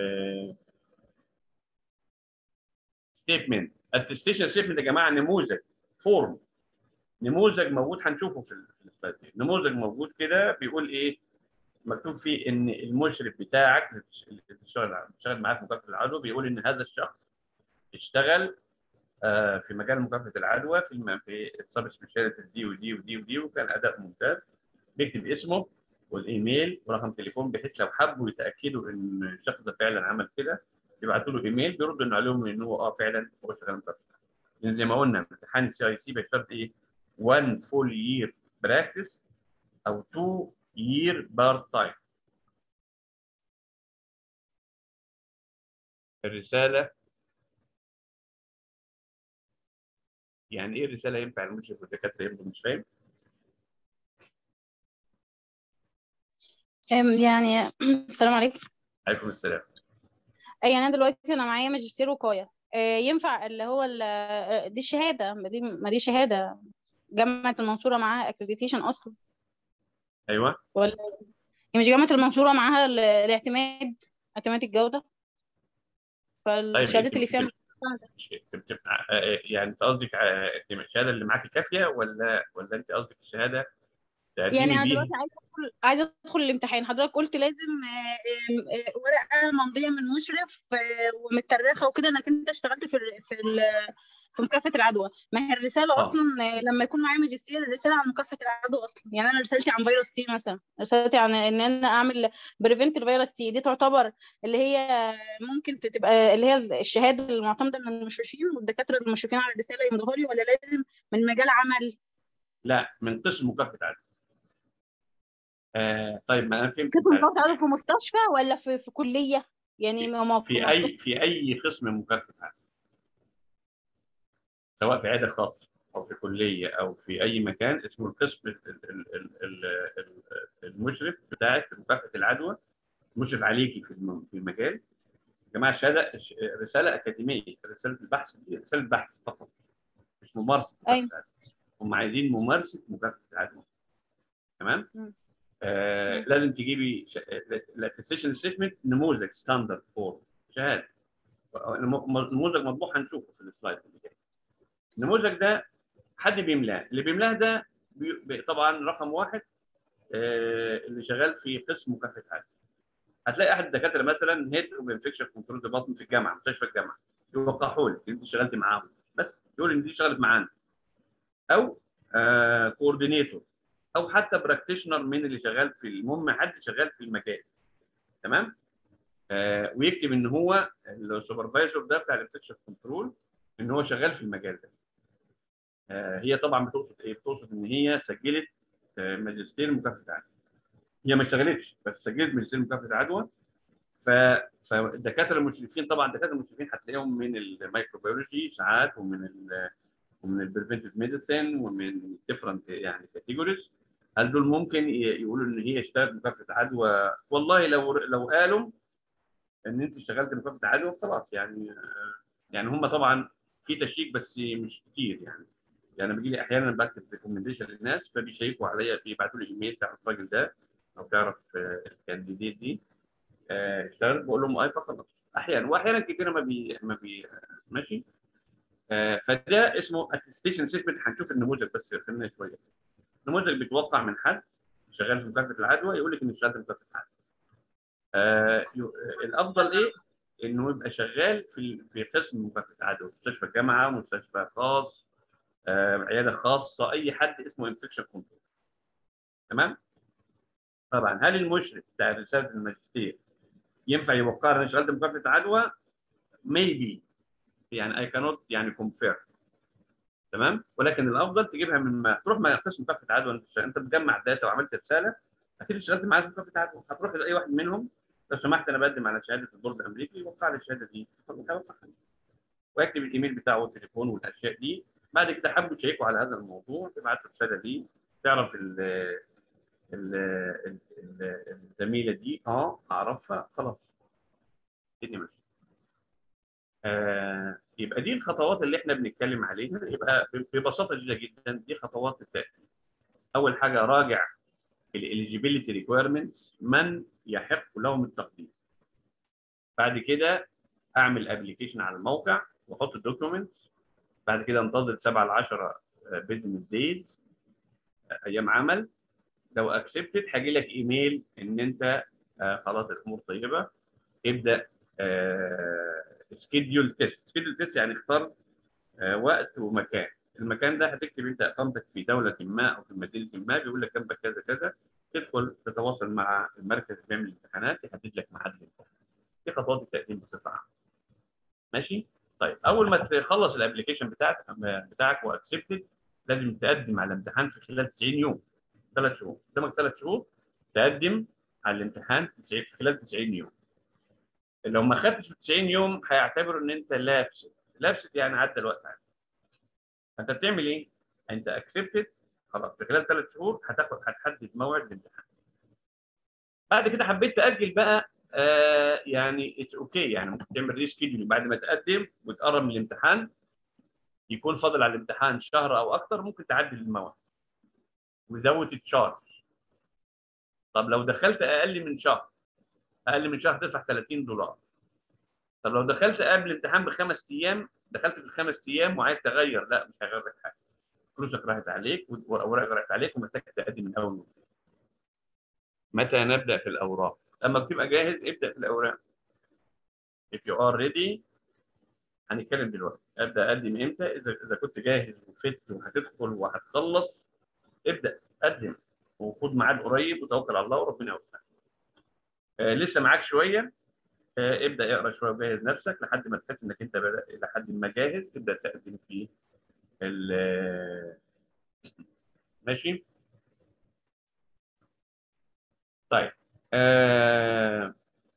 ستيتمنت التستيشن ستيتمنت يا جماعه نموذج فورم نموذج موجود هنشوفه في السلايد نموذج موجود كده بيقول ايه مكتوب فيه ان المشرف بتاعك اللي بتشتغل بتشتغل معاه في مكافحه العدوى بيقول ان هذا الشخص اشتغل في مجال مكافحه العدوى في في السب سبيشاليتي دي ودي ودي ودي وكان اداء ممتاز بيكتب اسمه والايميل ورقم تليفون بحيث لو حبوا يتاكدوا ان الشخص ده فعلا عمل كده يبعتوا له ايميل بيردوا انه عليهم ان هو اه فعلا هو شغال مكافحه لان زي ما قلنا امتحان السي اي سي بيشترط ايه 1 فول يير براكتس او 2 year بارت تايم الرسالة يعني ايه الرسالة ينفع المشرف والدكاترة يبقوا مش فاهم؟ يعني السلام عليكم عليكم السلام يعني انا دلوقتي انا معايا ماجستير وقايه ينفع اللي هو دي الشهاده ما دي ما دي شهاده جامعه المنصوره معاها اكريديتيشن اصلا ايوه ولا مش جامعه المنصوره معاها الاعتماد اعتماد الجوده فالشهادات اللي فيها يعني انت قصدك الشهاده اللي معاك كافيه ولا ولا انت قصدك الشهاده يعني انا دلوقتي عايزه ادخل عايزه ادخل الامتحان حضرتك قلت لازم ورقه ممضيه من مشرف ومترخه وكده انك انت اشتغلت في في في مكافحه العدوى ما هي الرساله أوه. اصلا لما يكون معايا ماجستير الرساله عن مكافحه العدوى اصلا يعني انا رسالتي عن فيروس تي مثلا رسالتي عن ان انا اعمل بريفنت الفيروس تي دي تعتبر اللي هي ممكن تبقى اللي هي الشهاده المعتمده من المشرفين والدكاتره المشرفين على الرساله يمضوها لي ولا لازم من مجال عمل لا من قسم مكافحه العدوى آه طيب ما انا فهمت قسم مكافحه العدوى في مستشفى ولا في في كليه يعني في, في اي في اي قسم مكافحه العدوى سواء في عياده خاصه او في كليه او في اي مكان اسمه القسم المشرف بتاعك في مكافحه العدوى مشرف عليكي في في المجال يا جماعه الشهاده رساله اكاديميه رساله البحث دي رساله بحث فقط مش ممارسه أيوة. هم عايزين ممارسه مكافحه العدوى تمام آه لازم تجيبي الاتستيشن ستيتمنت نموذج ستاندرد فور شهاده نموذج مطبوع هنشوفه في السلايد اللي جاي النموذج ده حد بيملاه اللي بيملاه ده بي... طبعا رقم واحد آه اللي شغال في قسم مكافحه العدوى هتلاقي احد الدكاتره مثلا هيد انفكشن كنترول ديبارتمنت في الجامعه مستشفى الجامعه يوقعوا لك انت اشتغلت معاهم بس يقول ان دي اشتغلت معانا او آه كوردينيتور او حتى براكتيشنر من اللي شغال في المهم حد شغال في المجال تمام آه ويكتب ان هو السوبرفايزر ده بتاع الانفكشن كنترول ان هو شغال في المجال ده آه هي طبعا بتقصد ايه بتقصد ان هي سجلت آه ماجستير مكافحه العدوى هي ما اشتغلتش بس سجلت ماجستير مكافحه العدوى ف فالدكاتره المشرفين طبعا الدكاتره المشرفين هتلاقيهم من الميكروبيولوجي ساعات ومن ال ومن البريفنتيف ميديسن ومن ديفرنت يعني كاتيجوريز هل دول ممكن يقولوا ان هي اشتغلت مكافحه عدوى والله لو لو قالوا ان انت اشتغلت مكافحه عدوى خلاص يعني يعني هم طبعا في تشيك بس مش كتير يعني يعني بيجي لي احيانا بكتب ريكومنديشن للناس فبيشيكوا عليا بيبعتوا لي ايميل تعرف الراجل ده او تعرف الكانديديت دي اشتغلت بقول لهم اي فخلاص احيانا واحيانا كتير ما بي ما بي ماشي آه فده اسمه اتستيشن ستيتمنت هنشوف النموذج بس خلينا شويه النموذج بيتوقع من حد شغال في مكافحه العدوى يقول لك اني اشتغلت في مكافحه العدوى آه الافضل ايه انه يبقى شغال في في قسم مكافحه عدوى مستشفى جامعه مستشفى خاص آه، عياده خاصه اي حد اسمه انفكشن كنترول تمام طبعا هل المشرف بتاع رساله الماجستير ينفع يوقع انا اشتغلت مكافحه عدوى maybe يعني اي كانوت يعني كونفيرم تمام ولكن الافضل تجيبها من ما تروح مع قسم مكافحه عدوى انت انت بتجمع داتا وعملت رساله اكيد اشتغلت معاك في مكافحه عدوى هتروح لاي واحد منهم لو سمحت انا بقدم على شهاده البورد الامريكي وقع لي الشهاده دي ويكتب الايميل بتاعه والتليفون والاشياء دي بعد كده حبوا يشيكوا على هذا الموضوع تبعت الرساله دي تعرف ال ال ال- الزميله دي اه اعرفها خلاص الدنيا ماشيه آه يبقى دي الخطوات اللي احنا بنتكلم عليها يبقى ببساطه شديده جدا دي خطوات التقديم اول حاجه راجع الاليجيبيليتي ريكويرمنتس من يحق لهم التقديم بعد كده اعمل ابلكيشن على الموقع واحط الدوكيومنتس بعد كده انتظر 7 ل 10 بزنس دايز ايام عمل لو اكسبتد هيجي لك ايميل ان انت آه خلاص الامور طيبه ابدا سكيدول تيست سكيدول تيست يعني اختار آه وقت ومكان المكان ده هتكتب انت اقامتك في دوله ما او في مدينه ما بيقول لك جنبك كذا كذا تدخل تتواصل مع المركز اللي بيعمل الامتحانات يحدد لك ميعاد الامتحان دي خطوات التقديم بصفه عامه ماشي طيب اول ما تخلص الابلكيشن بتاعك بتاعك واكسبتد لازم تقدم على الامتحان في خلال 90 يوم ثلاث شهور قدامك ثلاث شهور تقدم على الامتحان في خلال 90 يوم لو ما خدتش في 90 يوم هيعتبروا ان انت لابس لابس يعني عدى الوقت عادي فانت بتعمل ايه؟ انت اكسبتد خلاص في خلال ثلاث شهور هتاخد هتحدد موعد الامتحان بعد كده حبيت تاجل بقى آه يعني اتس اوكي okay. يعني ممكن تعمل ريسكيدول بعد ما تقدم وتقرب من الامتحان يكون فاضل على الامتحان شهر او اكثر ممكن تعدل الموعد وزود التشارج طب لو دخلت اقل من شهر اقل من شهر تدفع 30 دولار طب لو دخلت قبل الامتحان بخمس ايام دخلت في الخمس ايام وعايز تغير لا مش هيغير لك حاجه فلوسك راحت عليك واوراقك راحت عليك ومحتاج تقدم من اول وجديد متى نبدا في الاوراق لما بتبقى جاهز ابدا في الاوراق if you are ready هنتكلم دلوقتي ابدا اقدم امتى اذا اذا كنت جاهز وفت وهتدخل وهتخلص ابدا قدم وخد ميعاد قريب وتوكل على الله وربنا يوفقك آه لسه معاك شويه آه ابدا اقرا شويه وجهز نفسك لحد ما تحس انك انت بدأ الى حد ما جاهز تبدا تقدم في ماشي طيب آه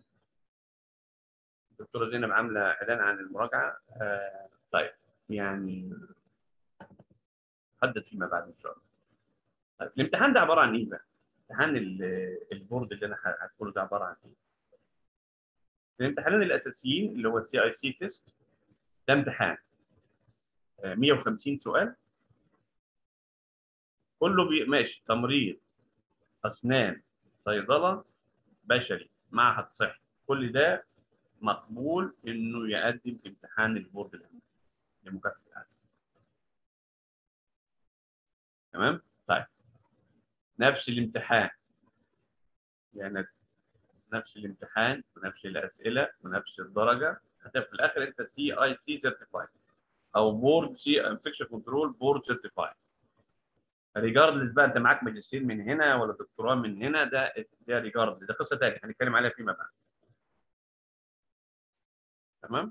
الدكتوره زينب عامله اعلان عن المراجعه آه طيب يعني حدد فيما بعد ان شاء الله طيب الامتحان ده عباره عن ايه بقى؟ امتحان البورد اللي انا هدخله ده عباره عن ايه؟ الامتحانين الاساسيين اللي هو السي اي سي تيست ده امتحان 150 سؤال كله بي... ماشي تمريض اسنان صيدله بشري معهد صحي كل ده مقبول انه يقدم في امتحان البورد الامريكي لمكافاه العالم تمام طيب نفس الامتحان يعني نفس الامتحان ونفس الاسئله ونفس الدرجه هتبقى في الاخر انت سي اي سي سيرتيفايد او بورد سي انفكشن كنترول بورد سيرتيفايد ريجاردلس بقى انت معاك ماجستير من هنا ولا دكتوراه من هنا ده ده ريجارد ده قصه ثانيه هنتكلم عليها فيما بعد تمام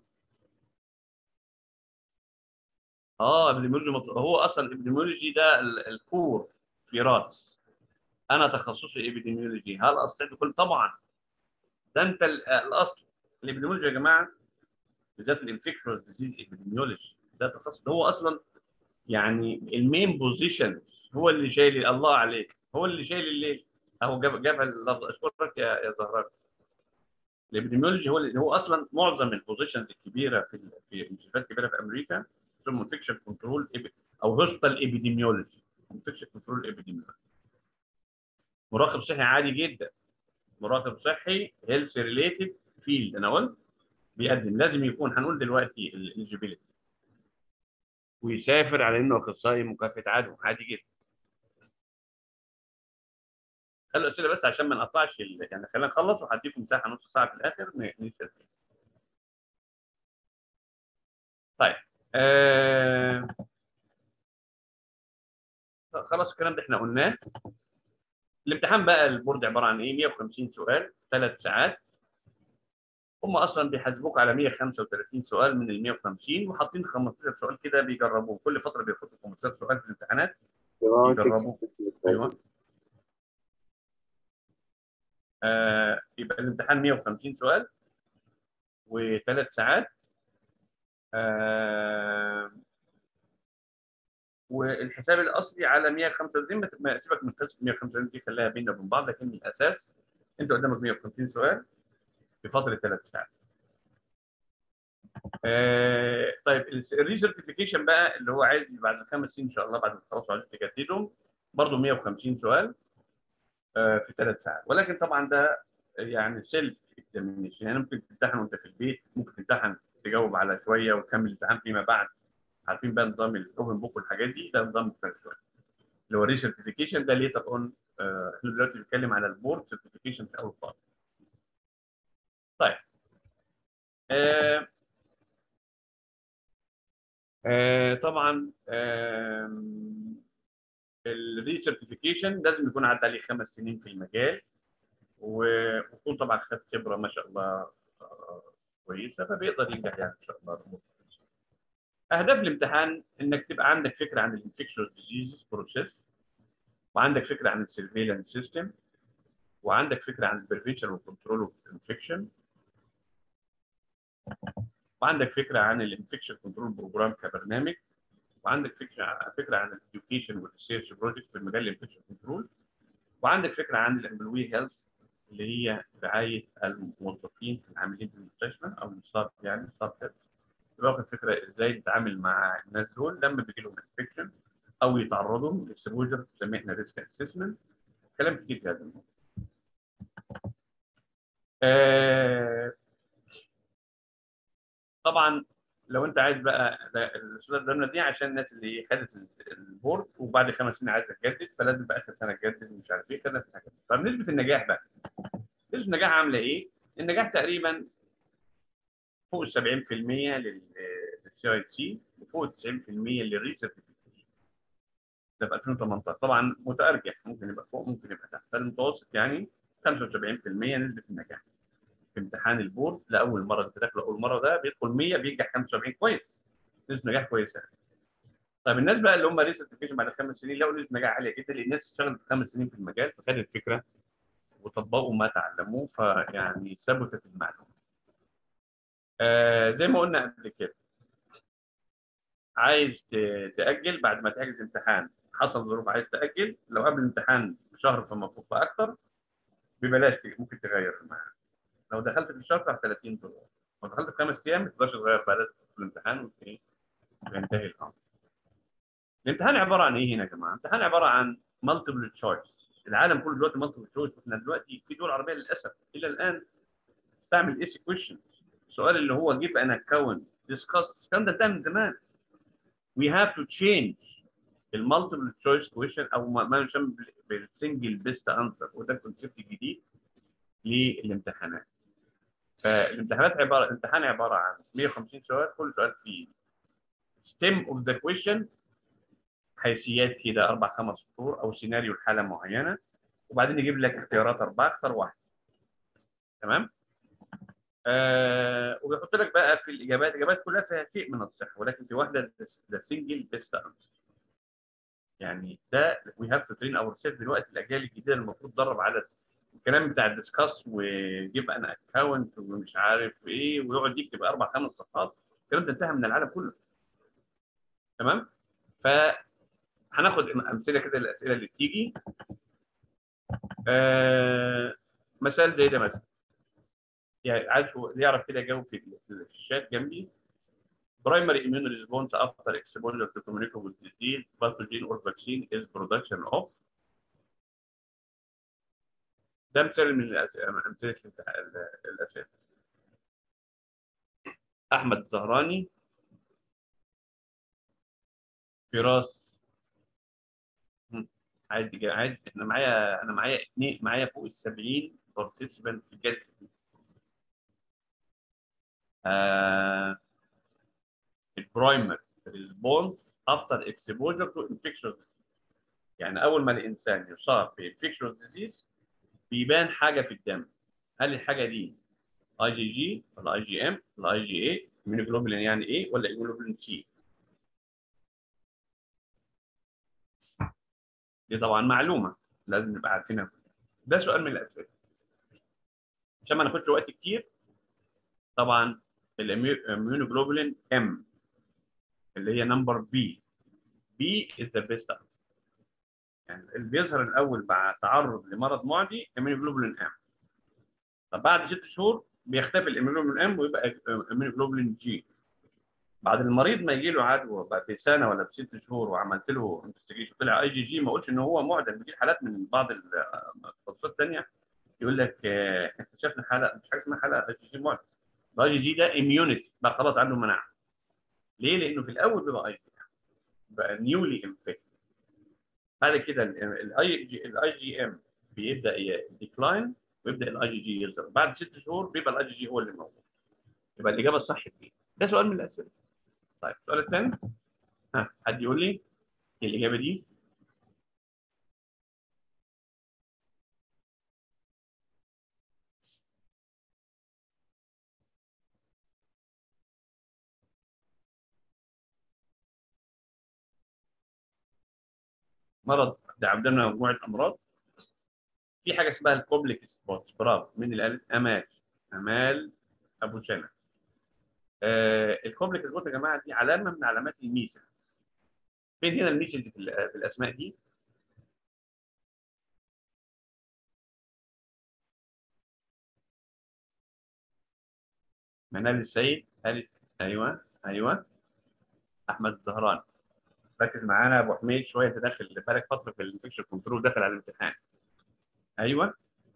اه ابيديميولوجي مط... هو اصلا الابيديميولوجي ده الكور في راس انا تخصصي ابيديميولوجي هل استطيع كل طبعا ده انت الاصل الابيديميولوجي يا جماعه بالذات الانفكشوس ديزيز ابيديميولوجي ده تخصص هو اصلا يعني المين بوزيشن هو اللي شايل الله عليك هو اللي شايل الليل اهو جاب جاب اللفظ اشكرك يا يا زهراء الابيديميولوجي هو اللي هو اصلا معظم البوزيشنز الكبيره في في مستشفيات كبيره في امريكا اسمه انفكشن كنترول او هوستال ابيديميولوجي انفكشن كنترول ابيديميولوجي مراقب صحي عادي جدا مراقب صحي هيلث ريليتد فيلد انا قلت بيقدم لازم يكون هنقول دلوقتي الاليجيبيليتي ويسافر على انه اخصائي مكافحه عدوى عادي جدا خلوا الاسئله بس عشان ما نقطعش يعني خلينا نخلص وهديكم مساحه نص ساعه في الاخر نسال طيب آه... خلاص الكلام ده احنا قلناه الامتحان بقى البورد عباره عن ايه 150 سؤال ثلاث ساعات هم اصلا بيحاسبوك على 135 سؤال من ال 150 وحاطين 15 سؤال كده بيجربوه كل فتره بيحطوا 15 سؤال في الامتحانات يجربوا ايوه آه يبقى الامتحان 150 سؤال وثلاث ساعات آه والحساب الاصلي على 135 ما سيبك من قصه 135 دي خليها بيننا وبين بعض لكن الاساس انت قدامك 150 سؤال في فتره ثلاث ساعات. آه طيب الريسيرتيفيكيشن بقى اللي هو عايز بعد خمس سنين ان شاء الله بعد ما تخلصوا عايز تجددهم برضه 150 سؤال آه في ثلاث ساعات ولكن طبعا ده يعني سيلف اكزامينيشن يعني ممكن تمتحن وانت في البيت ممكن تمتحن تجاوب على شويه وتكمل الامتحان فيما بعد عارفين بقى نظام الاوبن بوك والحاجات دي ده نظام مختلف شويه اللي هو ريسيرتيفيكيشن ده ليتر اون احنا دلوقتي بنتكلم على البورد سيرتيفيكيشن في اول خالص طيب آه آه طبعا آه الريسيرتيفيكيشن لازم يكون عدى عليه خمس سنين في المجال ويكون طبعا خد خبره ما شاء الله كويسه فبيقدر ينجح يعني ان شاء الله اهداف الامتحان انك تبقى عندك فكره عن الانفكشوس ديزيز بروسيس وعندك فكره عن السيرفيلانس سيستم وعندك فكره عن البريفنشن والكنترول اوف انفكشن وعندك فكره عن الانفكشن كنترول بروجرام كبرنامج وعندك فكره فكره عن الاديوكيشن والريسيرش بروجكت في مجال الانفكشن كنترول وعندك فكره عن الامبلوي هيلث اللي هي رعايه الموظفين العاملين في المستشفى او الستاف يعني ستاف هيلث واخد فكره ازاي تتعامل مع الناس دول لما بيجي لهم انفكشن او يتعرضوا لاكسبوجر بنسميه احنا ريسك اسسمنت كلام كتير في هذا الموضوع. آه طبعا لو انت عايز بقى الصوره قدامنا دي عشان الناس اللي خدت البورد وبعد خمس سنين عايزه تجدد فلازم بقى اخر سنه تجدد ومش عارف ايه فالناس هتجدد. طب نسبه النجاح بقى نسبه النجاح عامله ايه؟ النجاح تقريبا فوق ال 70% للسي اي سي وفوق ال 90% للريسيرتيفيكيشن ده في 2018 طبعا متارجح ممكن يبقى فوق ممكن يبقى تحت فالمتوسط يعني 75% نسبه النجاح في امتحان البورد لاول مره انت داخل اول مره ده بيدخل 100 بينجح 75 كويس نسبه نجاح كويسه طيب الناس بقى اللي هم ريسيرتيفيكيشن بعد خمس سنين لقوا نسبه نجاح عاليه جدا لان الناس اشتغلت خمس سنين في المجال فخدت الفكره وطبقوا ما تعلموه فيعني ثبتت المعلومه آه زي ما قلنا قبل كده عايز تأجل بعد ما تحجز امتحان حصل ظروف عايز تأجل لو قبل الامتحان بشهر فما فوق فأكتر ببلاش ممكن تغير الميعاد لو دخلت في الشهر ب 30 دولار لو دخلت في خمس ايام ما تقدرش تغير بقى لازم تدخل الامتحان وينتهي الامر الامتحان عباره عن ايه هنا يا جماعه؟ الامتحان عباره عن مالتيبل تشويس العالم كله دلوقتي مالتيبل تشويس واحنا دلوقتي في دول عربيه للاسف الى الان تستعمل ايسي كويشن السؤال اللي هو جيب ان اكونت ديسكاس الكلام ده انتهى من زمان we have to change المالتيبل تشويس كويشن او ما يسمى بالسنجل بيست انسر وده الكونسيبت الجديد للامتحانات فالامتحانات عباره الامتحان عباره عن 150 سؤال كل سؤال فيه stem of the question حيثيات كده اربع خمس سطور او سيناريو لحاله معينه وبعدين يجيب لك اختيارات اربعه اختار واحد تمام آه وبيحط لك بقى في الاجابات الاجابات كلها فيها شيء من الصحه ولكن في واحده ذا سنجل بيست انسر يعني ده وي هاف تو ترين اور سيلف دلوقتي الاجيال الجديده المفروض تدرب على الكلام بتاع الديسكاس ويجيب انا اكونت ومش عارف ايه ويقعد يكتب اربع خمس صفحات الكلام ده انتهى من العالم كله تمام ف هناخد امثله كده للاسئله اللي بتيجي آه مثال زي ده مثلا يعني عايز يعرف كده يجاوب في الشات جنبي primary immune response after exposure to communicable disease pathogen or vaccine is production of ده مثال من امثله الاسئله احمد الزهراني فراس عايز عايز احنا معايا انا معايا اثنين معايا فوق ال 70 بارتيسيبنت في الجلسه دي آه البرايمري ريسبونس افتر اكسبوجر تو انفكشن يعني اول ما الانسان يصاب بانفكشن ديزيز بيبان حاجه في الدم هل الحاجه دي اي جي جي ولا اي جي ام ولا اي جي اي immunoglobulin يعني ايه ولا immunoglobulin سي دي طبعا معلومه لازم نبقى عارفينها ده سؤال من الاسئله عشان ما ناخدش وقت كتير طبعا الاميونوجلوبولين ام اللي هي نمبر بي بي از ذا بيست يعني اللي بيظهر الاول بعد تعرض لمرض معدي اميونوجلوبولين ام طب بعد ست شهور بيختفي الاميونوجلوبولين ام ويبقى اميونوجلوبولين جي بعد المريض ما يجي له عدوى بعد سنه ولا بست شهور وعملت له انفستيجيشن طلع اي جي جي ما اقولش ان هو معدل بيجي حالات من بعض التخصصات الثانيه يقول لك اكتشفنا حاله مش حاجه اسمها حاله اي جي جي معدل الاي جي جي ده اميونيتي بقى خلاص عنده مناعه ليه؟ لانه في الاول بيبقى اي جي بقى نيولي انفكت بعد كده الاي جي الاي جي ام بيبدا ديكلاين ويبدا الاي جي جي يظهر بعد ست شهور بيبقى الاي جي جي هو اللي موجود يبقى الاجابه الصح دي ده سؤال من الاسئله طيب السؤال الثاني ها حد يقول لي ايه الاجابه دي مرض ده عندنا مجموعه امراض في حاجه اسمها الكوبليك سبوت برافو مين اللي قال امال امال ابو شنب آه الكوبليك سبوت يا جماعه دي علامه من علامات الميسلز فين هنا الميسلز في, في الاسماء دي منال السيد قالت ايوه ايوه احمد الزهران ركز معانا يا ابو حميد شويه انت داخل بالك فتره في الانفكشن كنترول داخل على الامتحان ايوه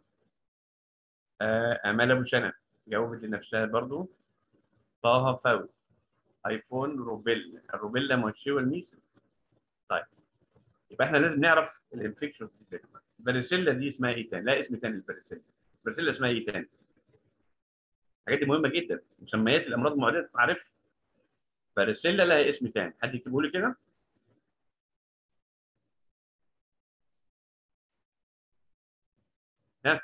آه امال ابو شنب جاوبت لنفسها برضو طه فوز ايفون روبيلا الروبيلا مونشيو الميسل طيب يبقى احنا لازم نعرف الانفكشن دي الباريسيلا دي اسمها ايه تاني؟ لا اسم تاني الباريسيلا الباريسيلا اسمها ايه تاني؟ الحاجات دي مهمه جدا مسميات الامراض المعديه عارفها باريسيلا لها اسم تاني حد يكتبه لي كده ها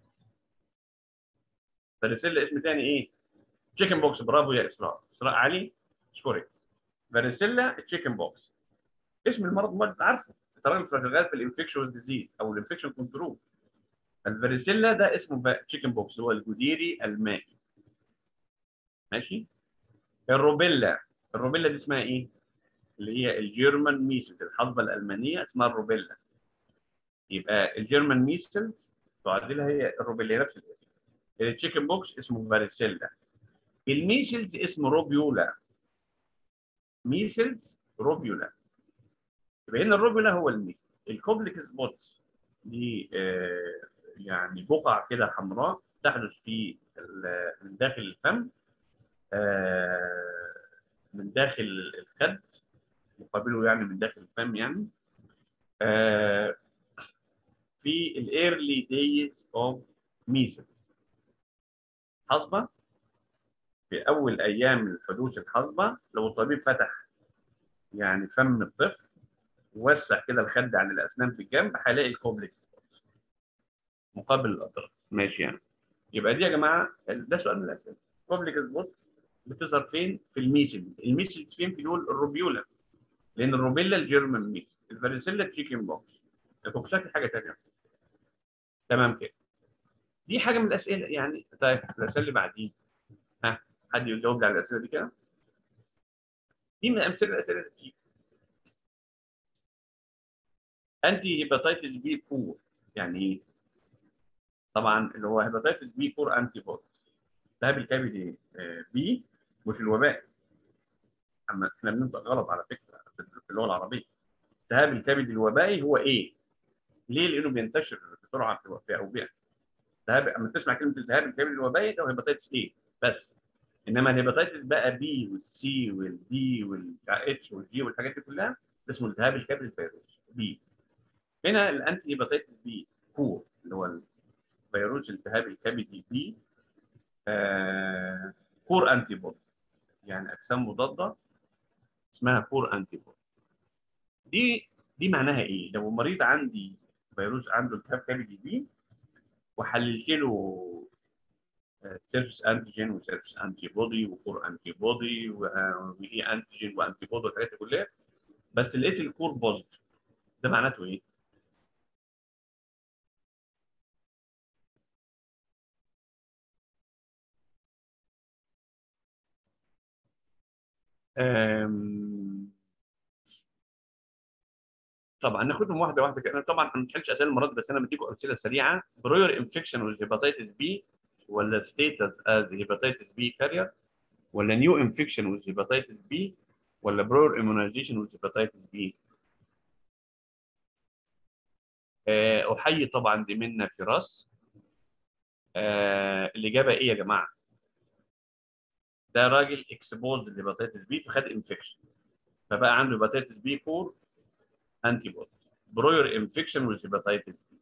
باريسيلا اسم تاني ايه؟ تشيكن بوكس برافو يا اسراء اسراء علي اشكرك باريسيلا تشيكن بوكس اسم المرض ما انت عارفه انت راجل شغال في الانفكشوس ديزيز او الانفكشن كنترول الفاريسيلا ده اسمه تشيكن بوكس هو الجديري المائي ماشي الروبيلا الروبيلا دي اسمها ايه؟ اللي هي الجيرمان ميسلز الحصبه الالمانيه اسمها الروبيلا يبقى الجيرمان ميسلز تعادلها هي الروبيلا نفس الاسم التشيكن بوكس اسمه فاريسيلا الميسلز اسمه روبيولا ميسلز روبيولا يبقى هنا الروبيولا هو الميسلز الكوبليك سبوتس دي آه يعني بقع كده حمراء تحدث في من داخل الفم آه من داخل الخد مقابله يعني من داخل الفم يعني آه في الايرلي دايز اوف ميسلز حصبه في اول ايام الحدوث الحصبه لو الطبيب فتح يعني فم الطفل ووسع كده الخد عن الاسنان في الجنب هيلاقي الكوبلكس مقابل الاطراف ماشي يعني يبقى دي يا جماعه ده سؤال من الاسئله كوبلكس بوت بتظهر فين؟ في الميسلز الميسلز فين في دول الروبيولا لان الروبيلا الجيرمان ميسل الفاريسيلا تشيكن بوكس الكوكسات حاجه ثانيه تمام كده دي حاجه من الاسئله يعني طيب الاسئله اللي بعدين ها حد يجاوب لي على الاسئله دي كده دي من امثله الاسئله اللي بتيجي انتي هيباتيتس بي بور يعني ايه؟ طبعا اللي هو هيباتيتس بي بور انتي بودي التهاب الكبدي بي مش الوباء اما احنا بننطق غلط على فكره في اللغه العربيه التهاب الكبدي الوبائي هو ايه؟ ليه؟ لانه بينتشر بسرعه في اوبئه التهاب اما تسمع كلمه التهاب الكبدي الوبائي ده هيباتيتس ايه بس انما الهيباتيتس بقى بي والسي والدي والاتش والجي والحاجات دي كلها ده اسمه التهاب الكبد الفيروس بي هنا الانتي هيباتيتس بي كور اللي هو فيروس التهاب الكبدي بي آه كور انتي بودي يعني اجسام مضاده اسمها كور انتي بودي دي دي معناها ايه؟ لو مريض عندي فيروس عنده التهاب كبدي بي وحللت له سيرفس انتيجين وسيرفس انتي بودي وكور انتي بودي واي انتيجين وانتي بودي والحاجات دي كلها بس لقيت الكور بوزيتيف ده معناته ايه؟ أم... طبعا ناخدهم واحده واحده كده طبعا ما بنحلش اسئله المرض بس انا بديكم امثله سريعه بروير انفكشن وذ هيباتيتس بي ولا ستيتس از هيباتيتس بي كارير ولا نيو انفكشن وذ هيباتيتس بي ولا بروير اميونيزيشن وذ هيباتيتس بي احيي طبعا دي منا فراس آه الاجابه ايه يا جماعه؟ ده راجل اكسبوزد لهيباتيتس بي فخد انفكشن فبقى عنده هيباتيتس بي 4 انتي بودي بروير انفكشن with hepatitis B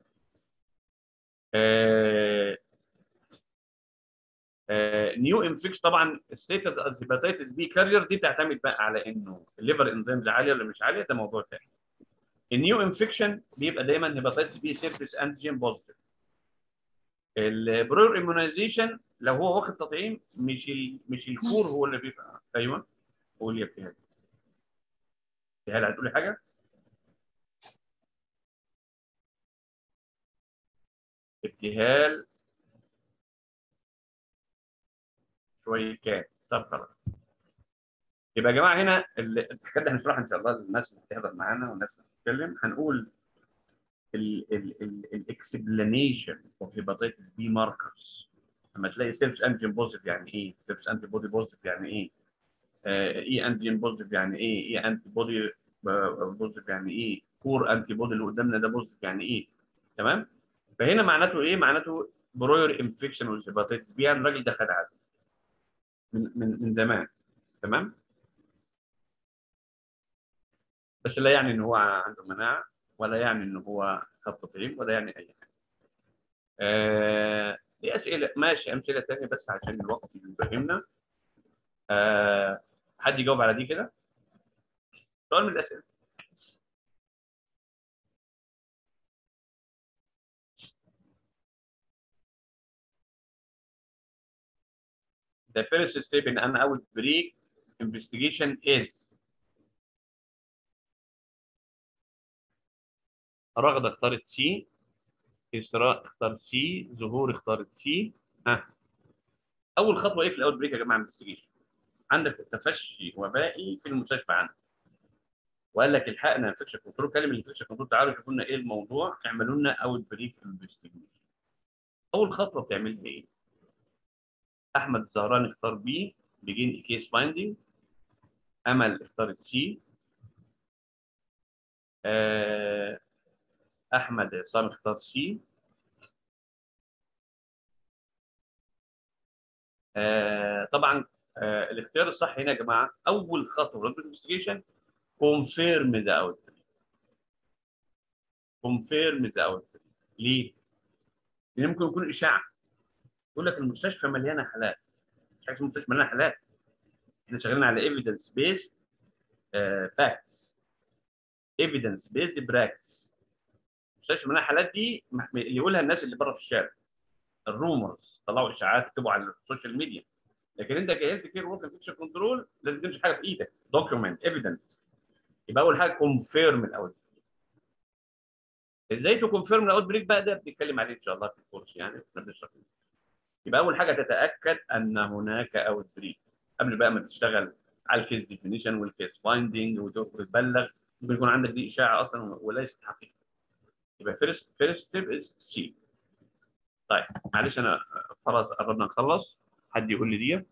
نيو انفكشن طبعا ستيتس از هيباتيتس بي كارير دي تعتمد بقى على انه الليفر انزيمز عاليه ولا مش عاليه ده موضوع ثاني النيو انفكشن بيبقى دايما هيباتيتس بي سيرفيس انتيجين بوزيتيف البروير اميونيزيشن لو هو واخد تطعيم مش ال... مش الكور هو اللي بيبقى ايوه قول يا ابتهال ابتهال هتقولي حاجه؟ ابتهال شويه كام طب خلاص يبقى يا جماعه هنا الحاجات دي هنشرحها ان شاء الله للناس اللي بتحضر معانا والناس اللي بتتكلم هنقول الاكسبلانيشن اوف هيباتيتس بي ماركرز لما تلاقي سيلف انتيجين بوزيتيف يعني ايه؟ سيلف انتي بودي بوزيتيف يعني ايه؟ اي انتيجين بوزيتيف يعني ايه؟ اي انتي بودي بوزيتيف يعني ايه؟ كور انتي بودي اللي قدامنا ده بوزيتيف يعني ايه؟ تمام؟ فهنا معناته ايه؟ معناته بروير انفكشن والهيباتيتس بي يعني الراجل ده خد عدوى من من من زمان تمام؟ بس لا يعني ان هو عنده مناعه ولا يعني ان هو خد تطعيم ولا يعني اي حاجه. آه دي اسئله ماشي امثله ثانيه بس عشان الوقت يفهمنا. آه حد يجاوب على دي كده؟ سؤال من الاسئله. The first step in an outbreak investigation is رغدة اختارت سي إسراء اختارت سي زهور اختارت سي ها أول خطوة إيه في الأول بريك يا جماعة انفستيجيشن عندك تفشي وبائي في المستشفى عندك وقال لك الحقنا انفكشن كنترول كلم الانفكشن كنترول تعالوا شوفوا لنا ايه الموضوع اعملوا لنا اوت بريك انفستيجيشن اول خطوه بتعملها ايه؟ احمد الزهراني اختار بي بيجين كيس فايندينج امل اختارت سي آه احمد عصام اختار سي آه طبعا آه الاختيار الصح هنا يا جماعه اول خطوه في الانفستيجيشن كونفيرم ذا اوت كونفيرم ذا اوت ليه؟ لان ممكن يكون اشاعه يقول لك المستشفى مليانه حالات مش حاجه المستشفى مليانه حالات احنا شغالين على ايفيدنس بيست فاكتس ايفيدنس بيست براكتس المستشفى مليانه حالات دي اللي يقولها الناس اللي بره في الشارع الرومرز طلعوا اشاعات يكتبوا على السوشيال ميديا لكن انت كهيلث كير ورك انفكشن كنترول لازم تمشي حاجه في ايدك دوكيومنت ايفيدنس يبقى اول حاجه كونفيرم الاوت ازاي تكونفيرم الاوت بريك بقى ده بنتكلم عليه ان شاء الله في الكورس يعني احنا بنشرح يبقى اول حاجه تتاكد ان هناك اوت بريك قبل بقى ما تشتغل على الكيس ديفينيشن والكيس فايندنج وتبلغ ممكن يكون عندك دي اشاعه اصلا وليست حقيقه يبقى فيرست فيرست ستيب از سي طيب معلش انا خلاص قربنا نخلص حد يقول لي دي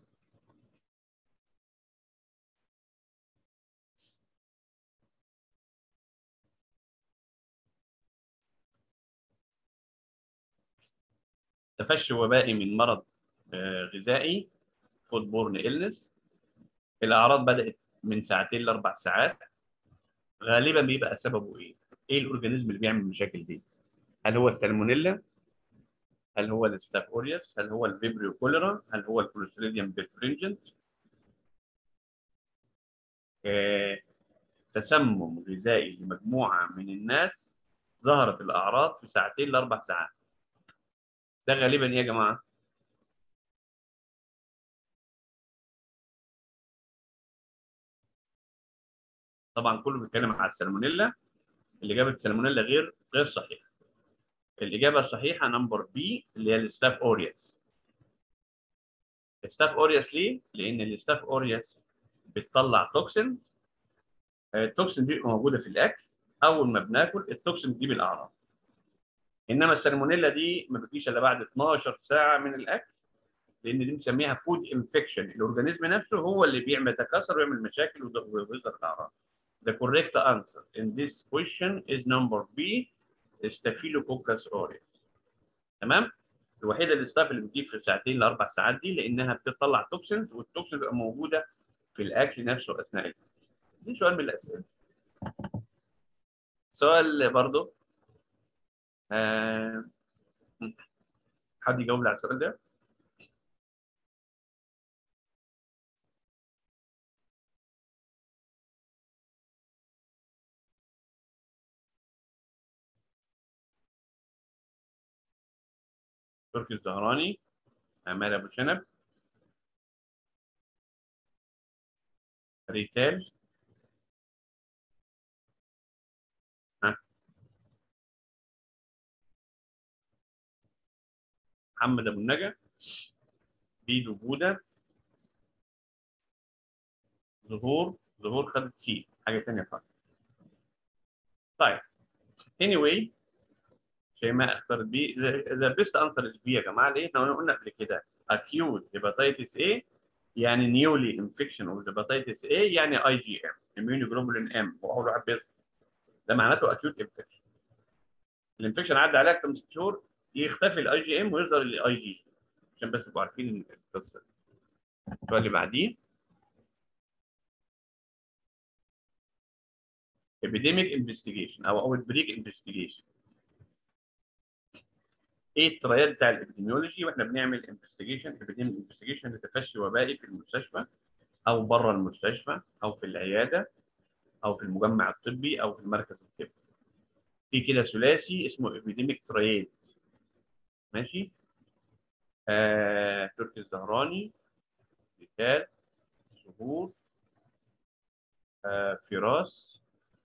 تفشي وبائي من مرض غذائي فود بورن إلنس الأعراض بدأت من ساعتين لأربع ساعات غالبا بيبقى سببه إيه؟ إيه الأورجانيزم اللي بيعمل المشاكل دي؟ هل هو السالمونيلا؟ هل هو الستاف اوريوس؟ هل هو الفيبريو كوليرا؟ هل هو الكوليستريديوم بيرفرنجنت؟ آه، تسمم غذائي لمجموعه من الناس ظهرت الاعراض في ساعتين لاربع ساعات ده غالبا إيه يا جماعه طبعا كله بيتكلم على السالمونيلا الاجابه السالمونيلا غير غير صحيحه الاجابه الصحيحه نمبر بي اللي هي الستاف اوريوس الستاف اوريوس ليه لان الستاف اوريوس بتطلع توكسين التوكسين دي بتبقى موجوده في الاكل اول ما بناكل التوكسين بتجيب الاعراض انما السالمونيلا دي ما بتجيش الا بعد 12 ساعه من الاكل لان دي بنسميها فود انفكشن الاورجانيزم نفسه هو اللي بيعمل تكاثر ويعمل مشاكل ويظهر الاعراض The correct answer in this question is number B Staphylococcus aureus تمام الوحيده الاستاف اللي بتجيب في ساعتين لاربع ساعات دي لانها بتطلع توكسينز والتوكسين بتبقى موجوده في الاكل نفسه اثناء الاكل دي سؤال من الاسئله سؤال برضو آه... حد يجاوب لي على السؤال ده تركي الزهراني امال ابو شنب ريتال ها محمد ابو النجا بيدو بودا ظهور ظهور خدت سي حاجه ثانيه خالص طيب anyway شيماء اختارت بي ذا بيست انسر از بي يا جماعه ليه؟ احنا قلنا قبل كده acute hepatitis A يعني نيولي انفكشن اوف hepatitis A يعني اي جي ام immunoglobulin ام واول واحد بيظهر ده معناته acute infection الانفكشن عدى عليها اكتر من ست شهور يختفي الاي جي ام ويظهر الاي جي عشان بس تبقوا عارفين القصه السؤال اللي بعديه epidemic investigation او outbreak investigation ايه الترايات بتاع الابيديميولوجي واحنا بنعمل انفستيجيشن ابيديميك انفستيجيشن لتفشي وبائي في المستشفى او بره المستشفى او في العياده او في المجمع الطبي او في المركز الطبي. في كده ثلاثي اسمه ابيديميك ترايات ماشي؟ آه، تركي الزهراني مثال ظهور آه، فراس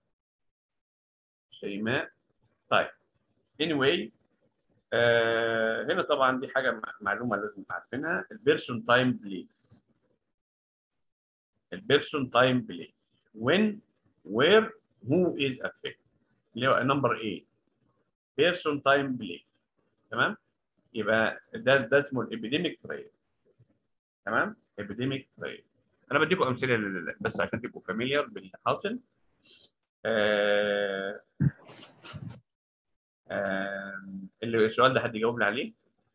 شيماء طيب anyway آه هنا طبعا دي حاجه معلومه لازم عارفينها البيرسون تايم بليس البيرسون تايم بليس when where who is affected اللي هو نمبر 8 بيرسون تايم بليس تمام يبقى ده ده اسمه الابيديميك تريد تمام ابيديميك تريد انا بديكم امثله بس عشان تبقوا فاميليار باللي حاصل آه اللي السؤال ده حد يجاوب لي عليه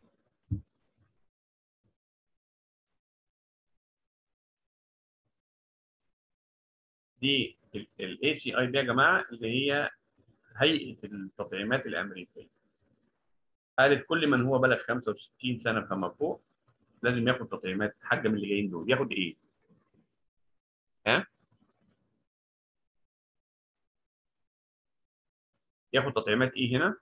دي الاي سي اي دي يا جماعه اللي هي هيئه التطعيمات الامريكيه قالت كل من هو بلغ 65 سنه فما فوق لازم ياخد تطعيمات حاجه من اللي جايين دول ياخد ايه؟ ها؟ ياخد تطعيمات ايه هنا؟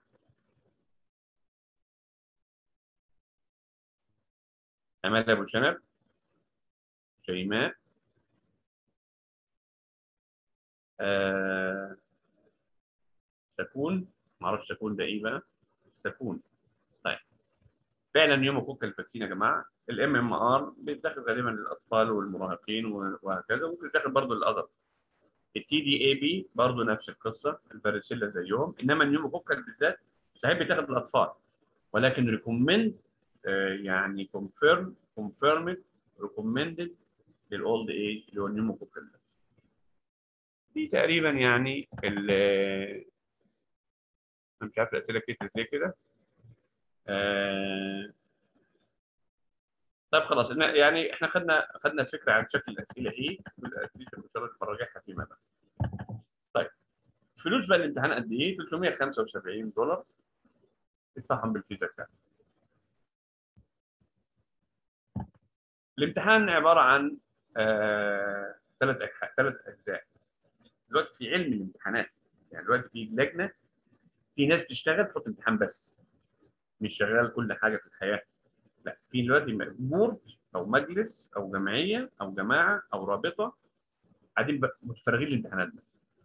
أمال أبو شنب شيماء آه... سكون معرفش سكون ده إيه بقى سكون طيب فعلا يوم كوكا الفاكسين يا جماعة الام ام ار بيتاخد غالبا للأطفال والمراهقين وهكذا ممكن يتاخد برضه للأذر التي دي اي بي برضه نفس القصة الفاريسيلا زيهم إنما النيوموكوكال بالذات صحيح بيتاخد للأطفال ولكن ريكومند يعني كونفيرم كونفيرمد ريكومندد للاولد ايج اللي هو النيوموكوكال دي تقريبا يعني ال انا مش عارف الاسئله كترت ليه كده آه... طيب خلاص يعني احنا خدنا خدنا فكره عن شكل الاسئله ايه والاسئله المشاركه مراجعها فيما بعد طيب فلوس بقى الامتحان قد ايه 375 دولار ادفعهم بالفيزا كارد الامتحان عباره عن ثلاث ثلاث اجزاء دلوقتي في علم الامتحانات يعني دلوقتي في لجنه في ناس بتشتغل تحط امتحان بس مش شغال كل حاجه في الحياه لا في دلوقتي بورد او مجلس او جمعيه او جماعه او رابطه قاعدين متفرغين للامتحانات بس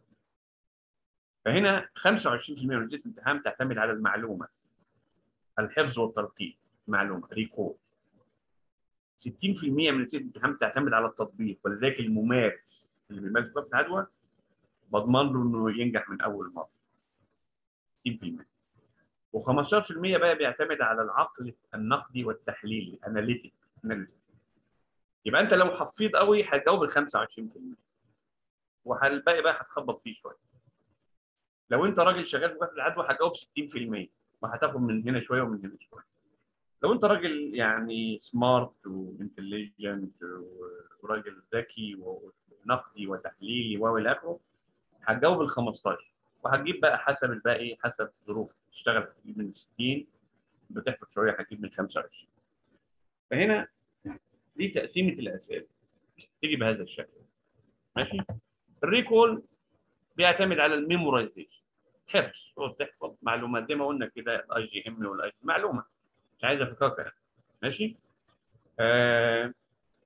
فهنا 25% من نتيجه الامتحان تعتمد على المعلومه الحفظ والتلقين معلومه ريكول 60% من نتيجه الامتحان تعتمد على التطبيق ولذلك الممارس اللي بيمارس مكافحه العدوى بضمن له انه ينجح من اول مره 60% و15% بقى بيعتمد على العقل النقدي والتحليلي اناليتيك يبقى انت لو حفيظ قوي هتجاوب ال 25% والباقي بقى هتخبط فيه شويه لو انت راجل شغال في مكافحه العدوى هتجاوب 60% وهتاخد من هنا شويه ومن هنا شويه لو انت راجل يعني سمارت وانتليجنت وراجل ذكي ونقدي وتحليلي والى اخره هتجاوب ال 15 وهتجيب بقى حسب الباقي حسب ظروفك تشتغل هتجيب من 60 بتحفظ شويه هتجيب من 25 فهنا دي تقسيمه الاسئله تيجي بهذا الشكل ماشي الريكول بيعتمد على الميمورايزيشن حفظ تحفظ معلومات زي ما قلنا كده الاي جي ام والاي جي معلومه مش عايز افكرك ماشي آه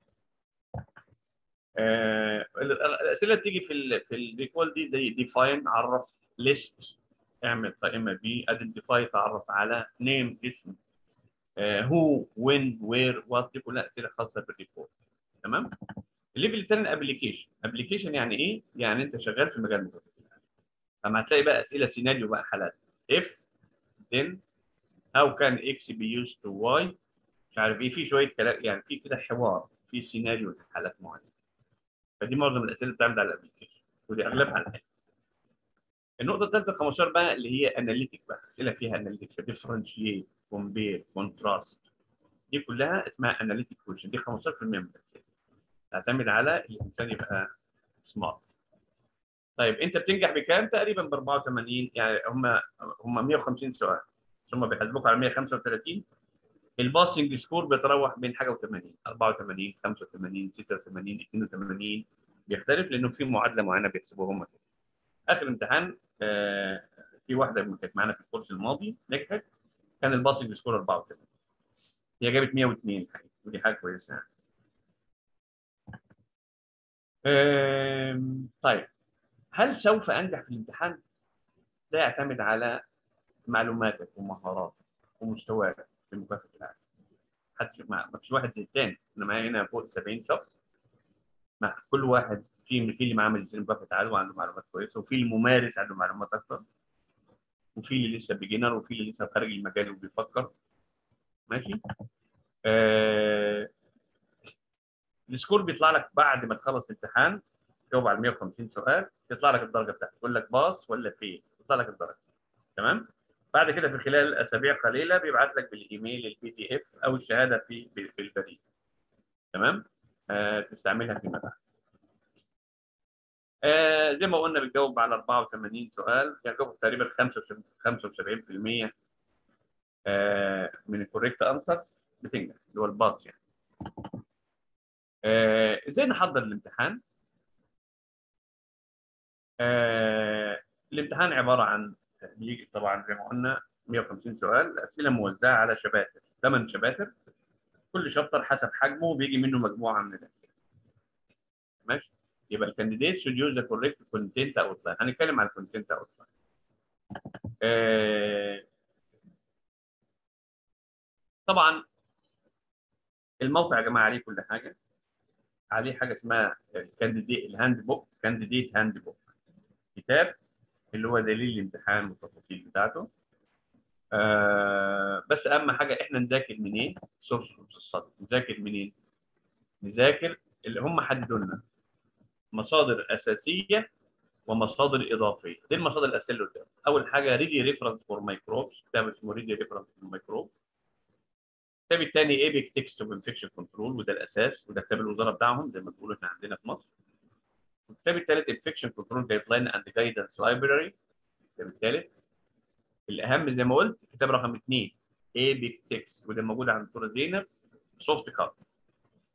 آه الاسئله بتيجي في ال في الريكول دي زي ديفاين عرف ليست اعمل قائمه بي ايدنتيفاي تعرف على نيم اسم هو وين وير وات دي كلها اسئله خاصه بالريكول تمام الليفل الثاني ابلكيشن ابلكيشن يعني ايه؟ يعني انت شغال في مجال مكافحه فما هتلاقي بقى اسئله سيناريو بقى حالات اف then how can x be used to y مش عارف ايه في شويه كلام يعني في كده حوار في سيناريو لحالات معينه فدي معظم الاسئله اللي بتعمل على الابلكيشن ودي اغلبها على الحاجة. النقطه الثالثه 15 بقى اللي هي اناليتيك بقى اسئله فيها اناليتيك ديفرنشيت كومبير كونتراست دي كلها اسمها اناليتيك كويشن دي 15% من الاسئله تعتمد على الانسان يبقى سمارت طيب انت بتنجح بكام تقريبا ب 84 يعني هم هم 150 سؤال ثم بيحاسبوك على 135 الباسنج سكور بيتراوح بين حاجه و80 84 85 86 82 بيختلف لانه في معادله معينه بيحسبوها هم كده اخر امتحان آه في واحده كانت معانا في الكورس الماضي نجحت كان الباسنج سكور 84 هي جابت 102 الحقيقه ودي حاجه كويسه يعني آه طيب هل سوف انجح في الامتحان؟ ده يعتمد على معلوماتك ومهاراتك ومستواك في مكافحه العالم. حتى ما فيش واحد زي الثاني، انا معايا هنا فوق 70 شخص. مع كل واحد في في اللي معاه ماجستير مكافحه العالم وعنده معلومات كويسه وفي الممارس عنده معلومات اكثر. وفي اللي لسه بيجنر وفي اللي لسه خارج المجال وبيفكر. ماشي؟ آه السكور بيطلع لك بعد ما تخلص الامتحان تجاوب على 150 سؤال يطلع لك الدرجه بتاعتك يقول لك باص ولا فين يطلع لك الدرجه تمام بعد كده في خلال اسابيع قليله بيبعت لك بالايميل البي دي اف او الشهاده في في البريد تمام آه تستعملها فيما بعد آه زي ما قلنا بتجاوب على 84 سؤال بيجاوب تقريبا 75% آه من الكوريكت انسر بتنجح اللي هو الباص يعني آه ازاي نحضر الامتحان آه الامتحان عباره عن بيجي طبعا زي ما قلنا 150 سؤال اسئله موزعه على شباتر ثمان شباتر كل شابتر حسب حجمه بيجي منه مجموعه من الاسئله ماشي يبقى الكانديديت should use the correct content outline هنتكلم عن الكونتنت outline آه طبعا الموقع يا جماعه عليه كل حاجه عليه حاجه اسمها الكانديديت الهاند بوك كانديديت هاند بوك كتاب اللي هو دليل الامتحان والتفاصيل بتاعته آه بس اهم حاجه احنا نذاكر منين سورس الصدر نذاكر منين نذاكر اللي هم حددوا لنا مصادر اساسيه ومصادر اضافيه دي المصادر الاساسيه اللي قدام اول حاجه ريدي ريفرنس فور مايكروبس كتاب اسمه ريدي ريفرنس فور مايكروب الكتاب الثاني ايبك تكست اوف انفكشن كنترول وده الاساس وده كتاب الوزاره بتاعهم زي ما بيقولوا احنا عندنا في مصر الكتاب الثالث انفكشن كنترول جايد لاين اند جايدنس لايبراري الكتاب الثالث الاهم زي ما قلت كتاب رقم اثنين ايبك تكست وده موجود عند دكتوره زينب سوفت كاب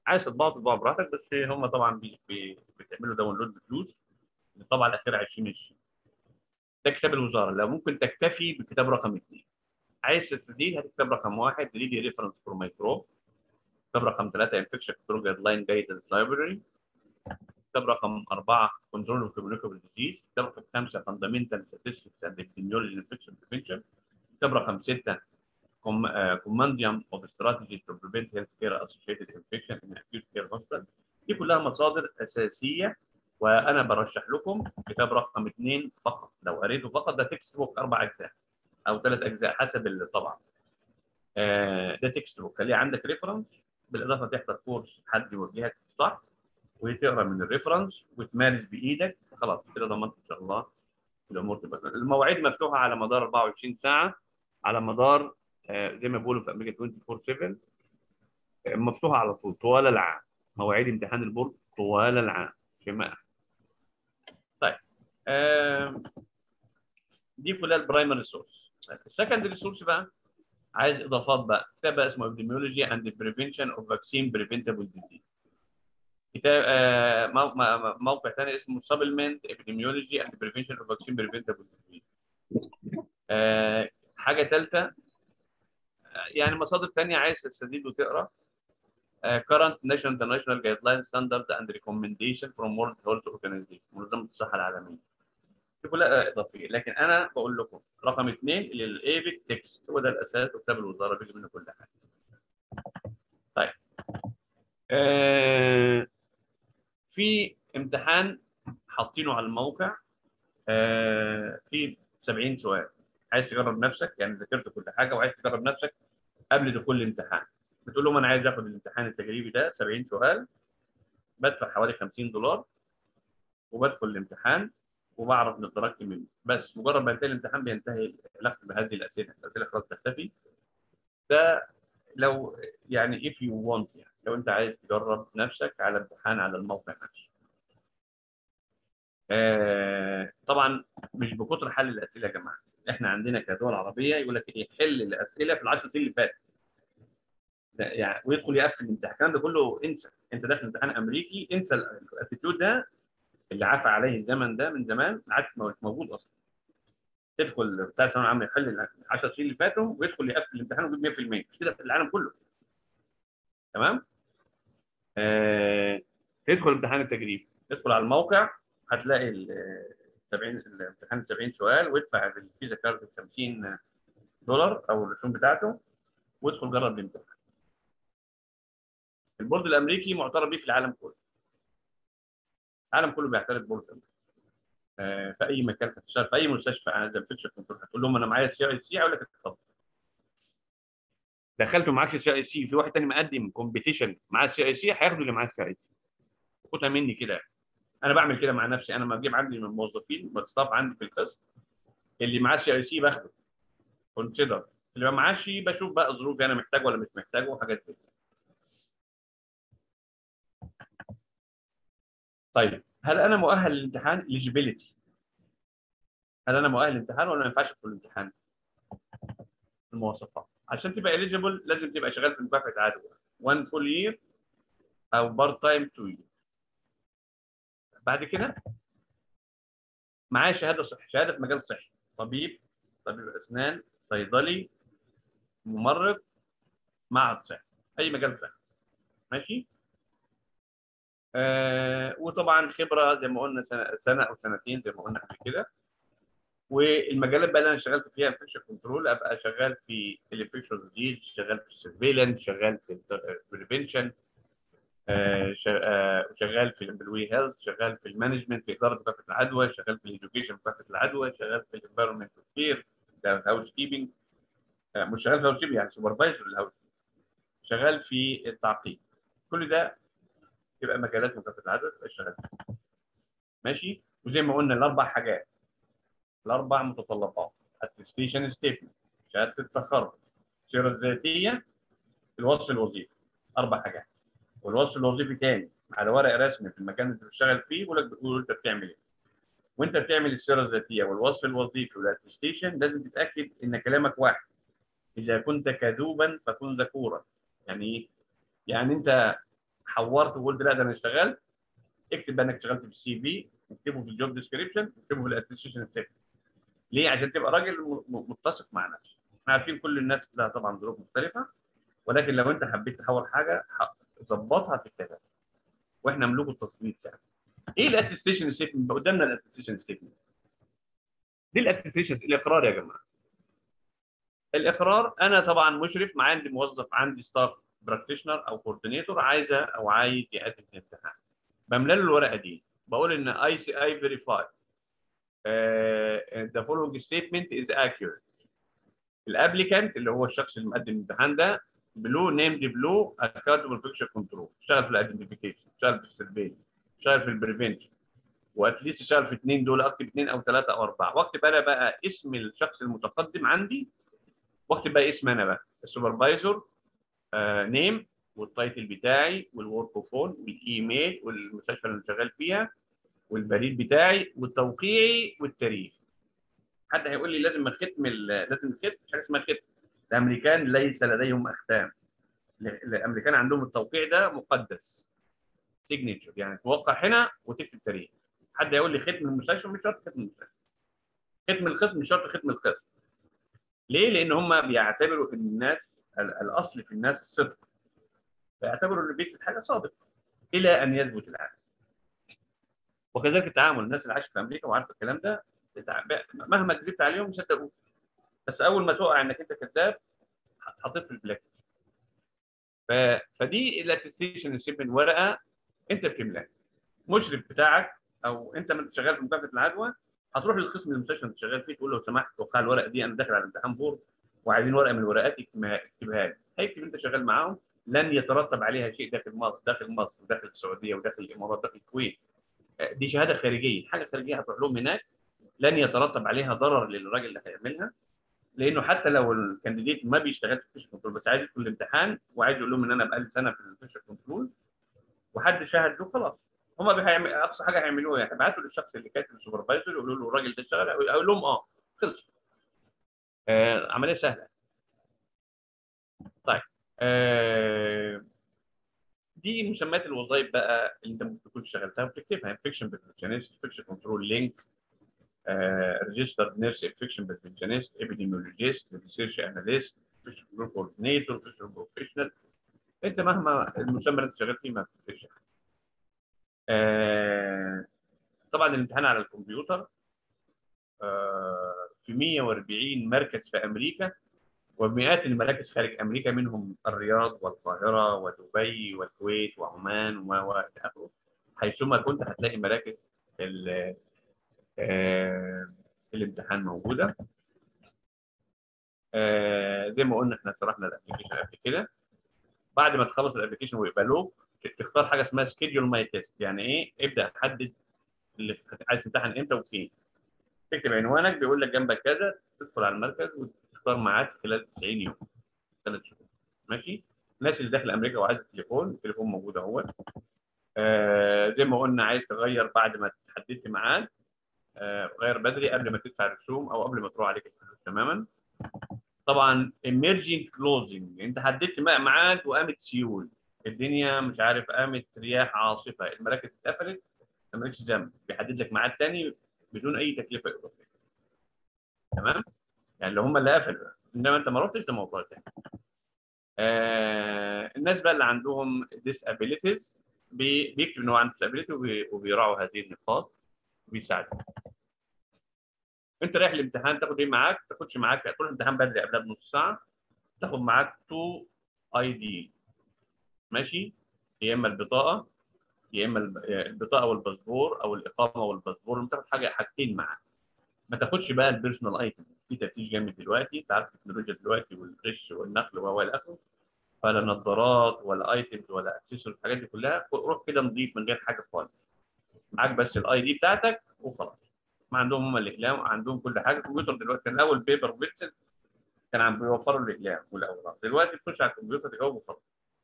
عايز تطبعه تطبعه براحتك بس هم طبعا بي بي بتعملوا داونلود بفلوس الطبعه الاخيره 2020 ده كتاب الوزاره لو ممكن تكتفي بكتاب رقم اثنين عايز تستزيد هات كتاب رقم واحد ريدي ريفرنس فور مايكروب كتاب رقم ثلاثه انفكشن كنترول جايد لاين جايدنس لايبرري كتاب رقم أربعة كنترول اوف كوميونيكابل ديزيز كتاب رقم خمسة فاندامنتال statistics and epidemiology infection prevention كتاب رقم ستة كومانديوم اوف strategies to prevent healthcare associated infection in acute care hospital دي كلها مصادر أساسية وأنا برشح لكم كتاب رقم اثنين فقط لو قريته فقط ده تكست بوك أربع أجزاء أو ثلاث أجزاء حسب الطبعة آه، ده تكست بوك خليه عندك ريفرنس بالإضافة تحضر كورس حد يوجهك صح وتقرا من الريفرنس وتمارس بايدك خلاص كده ضمنت ان شاء الله الامور تبقى المواعيد مفتوحه على مدار 24 ساعه على مدار آه، زي ما بيقولوا في امريكا 24 7 آه، مفتوحه على طول طوال العام مواعيد امتحان البورد طوال العام فيما طيب آم، دي كلها البرايمري سورس السكندري سورس بقى عايز اضافات بقى كتاب بقى اسمه epidemiology and prevention of vaccine preventable disease كتاب آه، مو- مو- موقع ثاني اسمه supplement epidemiology and prevention of vaccine preventable disease آه، حاجه ثالثه يعني مصادر ثانيه عايز تستزيد وتقرا آه، current national international guidelines standards and recommendation from World Health Organization منظمه الصحه العالميه دي كلها اضافيه لكن انا بقول لكم رقم اثنين اللي الايبك تكست هو ده الاساس وكتاب الوزاره بيجي منه كل حاجه طيب آه في امتحان حاطينه على الموقع آه في 70 سؤال عايز تجرب نفسك يعني ذاكرت كل حاجه وعايز تجرب نفسك قبل دخول الامتحان بتقول لهم انا عايز اخد الامتحان التجريبي ده 70 سؤال بدفع حوالي 50 دولار وبدخل الامتحان وبعرف ان اتدرجت منه بس مجرد ما ينتهي الامتحان بينتهي علاقتي بهذه الاسئله الاسئله خلاص تختفي ده لو يعني if you want يعني لو انت عايز تجرب نفسك على امتحان على الموقع نفسه آه طبعا مش بكتر حل الاسئله يا جماعه احنا عندنا كدول عربيه يقول لك ايه حل الاسئله في العشر سنين اللي فاتت ده يعني ويدخل يقفل الامتحان الكلام ده كله انسى انت داخل امتحان امريكي انسى الاتيتيود ده اللي عفى عليه الزمن ده من زمان ما عادش مش موجود اصلا تدخل بتاع الثانويه العامه يحل ال 10 سنين اللي فاتوا ويدخل يقفل الامتحان ويجيب 100% مش كده في العالم كله تمام آه تدخل امتحان التجريب تدخل على الموقع هتلاقي ال 70 الامتحان 70 سؤال وادفع بالفيزا كارد 50 دولار او الرسوم بتاعته وادخل جرب الامتحان البورد الامريكي معترف بيه في العالم كله العالم كله بيعترف بورد امريكي آه، في اي مكان هتشتغل في اي مستشفى عايز انفكشن كنترول هتقول لهم انا معايا السي اي سي هيقول لك اتفضل دخلته معاك السي اي سي في واحد تاني مقدم كومبيتيشن معاه السي اي سي هياخدوا اللي معاه السي اي سي خدها مني كده انا بعمل كده مع نفسي انا لما بجيب عندي من الموظفين والستاف عندي في القسم اللي معاه السي اي سي باخده كونسيدر اللي ما معاش بشوف بقى ظروفي انا محتاجه ولا مش محتاجه وحاجات زي كده طيب هل انا مؤهل للامتحان eligibility هل انا مؤهل للامتحان ولا ما ينفعش ادخل الامتحان المواصفات عشان تبقى eligible لازم تبقى شغال في مكافحه عدوى 1 فول يير او بارت تايم 2 يير بعد كده معايا شهاده صحي شهاده في مجال صحي طبيب طبيب اسنان صيدلي ممرض معهد صحي اي مجال صحي ماشي آه وطبعا خبره زي ما قلنا سنه, سنة او سنتين زي ما قلنا قبل كده والمجالات بقى اللي انا اشتغلت فيها انفكشن كنترول ابقى شغال في الانفكشن ديزيز شغال في السيرفيلنس شغال في البريفنشن شغال في الامبلوي هيلث شغال في المانجمنت في اداره مكافحه العدوى شغال في الاديوكيشن مكافحه العدوى شغال في الانفيرمنت كير هاوس كيبنج مش شغال في هاوس كيبنج يعني سوبرفايزر للهاوس شغال في التعقيم كل ده يبقى مجالات مكافحه العدوى تبقى شغال فيها ماشي وزي ما قلنا الاربع حاجات الاربع متطلبات اتستيشن ستيتمنت شهاده التخرج السيره الذاتيه الوصف الوظيفي اربع حاجات والوصف الوظيفي تاني على ورق رسمي في المكان اللي انت بتشتغل فيه بيقول لك بتقول انت بتعمل ايه وانت بتعمل السيره الذاتيه والوصف الوظيفي والاتستيشن لازم تتاكد ان كلامك واحد اذا كنت كذوبا فكن ذكورا يعني ايه؟ يعني انت حورت وقلت لا ده انا اشتغلت اكتب بقى انك اشتغلت في السي في اكتبه في الجوب ديسكريبشن اكتبه في الاتستيشن ستيب ليه؟ عشان تبقى راجل م- م- متسق مع نفسك احنا عارفين كل الناس لها طبعا ظروف مختلفه ولكن لو انت حبيت تحول حاجه ح- ظبطها في الكتاب واحنا ملوك التصميم يعني ايه الاتستيشن ستيتمنت قدامنا الاتستيشن ستيتمنت دي الاتستيشن الاقرار يا جماعه الاقرار انا طبعا مشرف مع عندي موظف عندي ستاف براكتيشنر او كوردينيتور عايزه او عايز يقدم في الامتحان بملى له الورقه دي بقول ان اي سي اي فيريفاي ذا فولوينج ستيتمنت از accurate الابليكانت اللي هو الشخص اللي مقدم الامتحان ده بلو نيمد بلو اكاونتبل فيكشر كنترول اشتغل في الايدنتيفيكيشن اشتغل في السيرفي اشتغل في البريفنشن واتليست اشتغل في اثنين دول اكتب اثنين او ثلاثه او اربعه واكتب انا بقى اسم الشخص المتقدم عندي واكتب بقى اسم انا بقى السوبرفايزر آه نيم والتايتل بتاعي والورك فون والايميل والمستشفى اللي أنا شغال فيها والبريد بتاعي وتوقيعي والتاريخ حد هيقول لي لازم الختم ال- لازم الختم مش حاجه اسمها ختم الامريكان ليس لديهم اختام ال- الامريكان عندهم التوقيع ده مقدس سيجنتشر يعني توقع هنا وتكتب تاريخ حد هيقول لي ختم المستشفى مش شرط ختم المستشفى ختم القسم مش شرط ختم القسم ليه؟ لان هم بيعتبروا ان الناس ال- الاصل في الناس الصدق فيعتبروا اللي بيكتب حاجه صادق الى ان يثبت العكس وكذلك التعامل الناس اللي عايشه في امريكا وعارفه الكلام ده بتاع- مهما كذبت عليهم مش هتلاقوه بس اول ما تقع انك انت كذاب اتحطيت في البلاك ف... فدي الاتستيشن شيبن ورقه انت بتملاها مشرف بتاعك او انت من شغال في مكافاه العدوى هتروح للقسم المستشفى اللي انت شغال فيه تقول له لو سمحت وقع الورقه دي انا داخل على امتحان بورد وعايزين ورقه من الورقات اكتبها اكتبها لي هيكتب انت شغال معاهم لن يترتب عليها شيء داخل مصر داخل مصر وداخل السعوديه وداخل الامارات داخل الكويت دي شهاده خارجيه حاجه خارجيه هتروح لهم هناك لن يترتب عليها ضرر للراجل اللي هيعملها لانه حتى لو الكانديديت ما بيشتغل في الفيشن كنترول بس عايز يدخل الامتحان وعايز يقول لهم ان انا بقالي سنه في الفيشن كنترول وحد شاهد له خلاص هم هيعمل اقصى حاجه هيعملوها يعني هيبعتوا للشخص اللي كاتب السوبرفايزر يقولوا له الراجل ده اشتغل اقول لهم اه خلص آه عمليه سهله طيب آه دي مسميات الوظائف بقى اللي انت ممكن تكون اشتغلتها وبتكتبها انفكشن برفكشنست انفكشن كنترول لينك ريجسترد نيرس انفكشن برفكشنست ابيديميولوجيست ريسيرش اناليست انفكشن كنترول كوردينيتور انفكشن بروفيشنال انت مهما المسمى اللي انت شغال فيه ما بتفرقش آه طبعا الامتحان على الكمبيوتر آه في 140 مركز في امريكا ومئات المراكز خارج امريكا منهم الرياض والقاهره ودبي والكويت وعمان و و اخره حيثما كنت هتلاقي مراكز آه الامتحان موجوده آه زي ما قلنا احنا شرحنا الابلكيشن قبل كده بعد ما تخلص الابلكيشن ويقبلوك تختار حاجه اسمها سكيدول ماي تيست يعني ايه ابدا حدد اللي عايز تمتحن امتى وفين تكتب عنوانك بيقول لك جنبك كذا تدخل على المركز وتختار ميعاد خلال 90 يوم ثلاث شهور ماشي الناس اللي داخل امريكا وعايزه التليفون التليفون موجود اهو آه زي ما قلنا عايز تغير بعد ما تحددت ميعاد آه غير بدري قبل ما تدفع الرسوم او قبل ما تروح عليك الفلوس تماما طبعا emerging closing انت حددت ميعاد وقامت سيول الدنيا مش عارف قامت رياح عاصفه المراكز اتقفلت مالكش ذنب بيحدد لك ميعاد ثاني بدون اي تكلفه اضافيه تمام يعني اللي هم اللي قفلوا انما انت ما رحتش ده موضوع ثاني آه الناس بقى اللي عندهم disabilities بي بيكتب ان هو عنده disability وبي وبيراعوا هذه النقاط وبيساعدوا انت رايح الامتحان تاخد ايه معاك؟ ما تاخدش معاك تروح الامتحان بدري قبلها بنص ساعه تاخد معاك تو اي دي ماشي يا اما البطاقه يا اما البطاقه والباسبور او الاقامه والباسبور انت تاخد حاجه حاجتين معاك ما تاخدش بقى البيرسونال ايتم في تفتيش جامد دلوقتي انت عارف التكنولوجيا دلوقتي والغش والنقل و الى اخره فلا نظارات ولا ايتمز ولا اكسسوارز الحاجات دي كلها روح كده نضيف من غير حاجه خالص معاك بس الاي دي بتاعتك وخلاص ما عندهم هم الاقلام عندهم كل حاجه الكمبيوتر دلوقتي كان الاول بيبر وبيكسل كان عم بيوفروا الاقلام والاوراق دلوقتي تخش على الكمبيوتر تجاوب وخلاص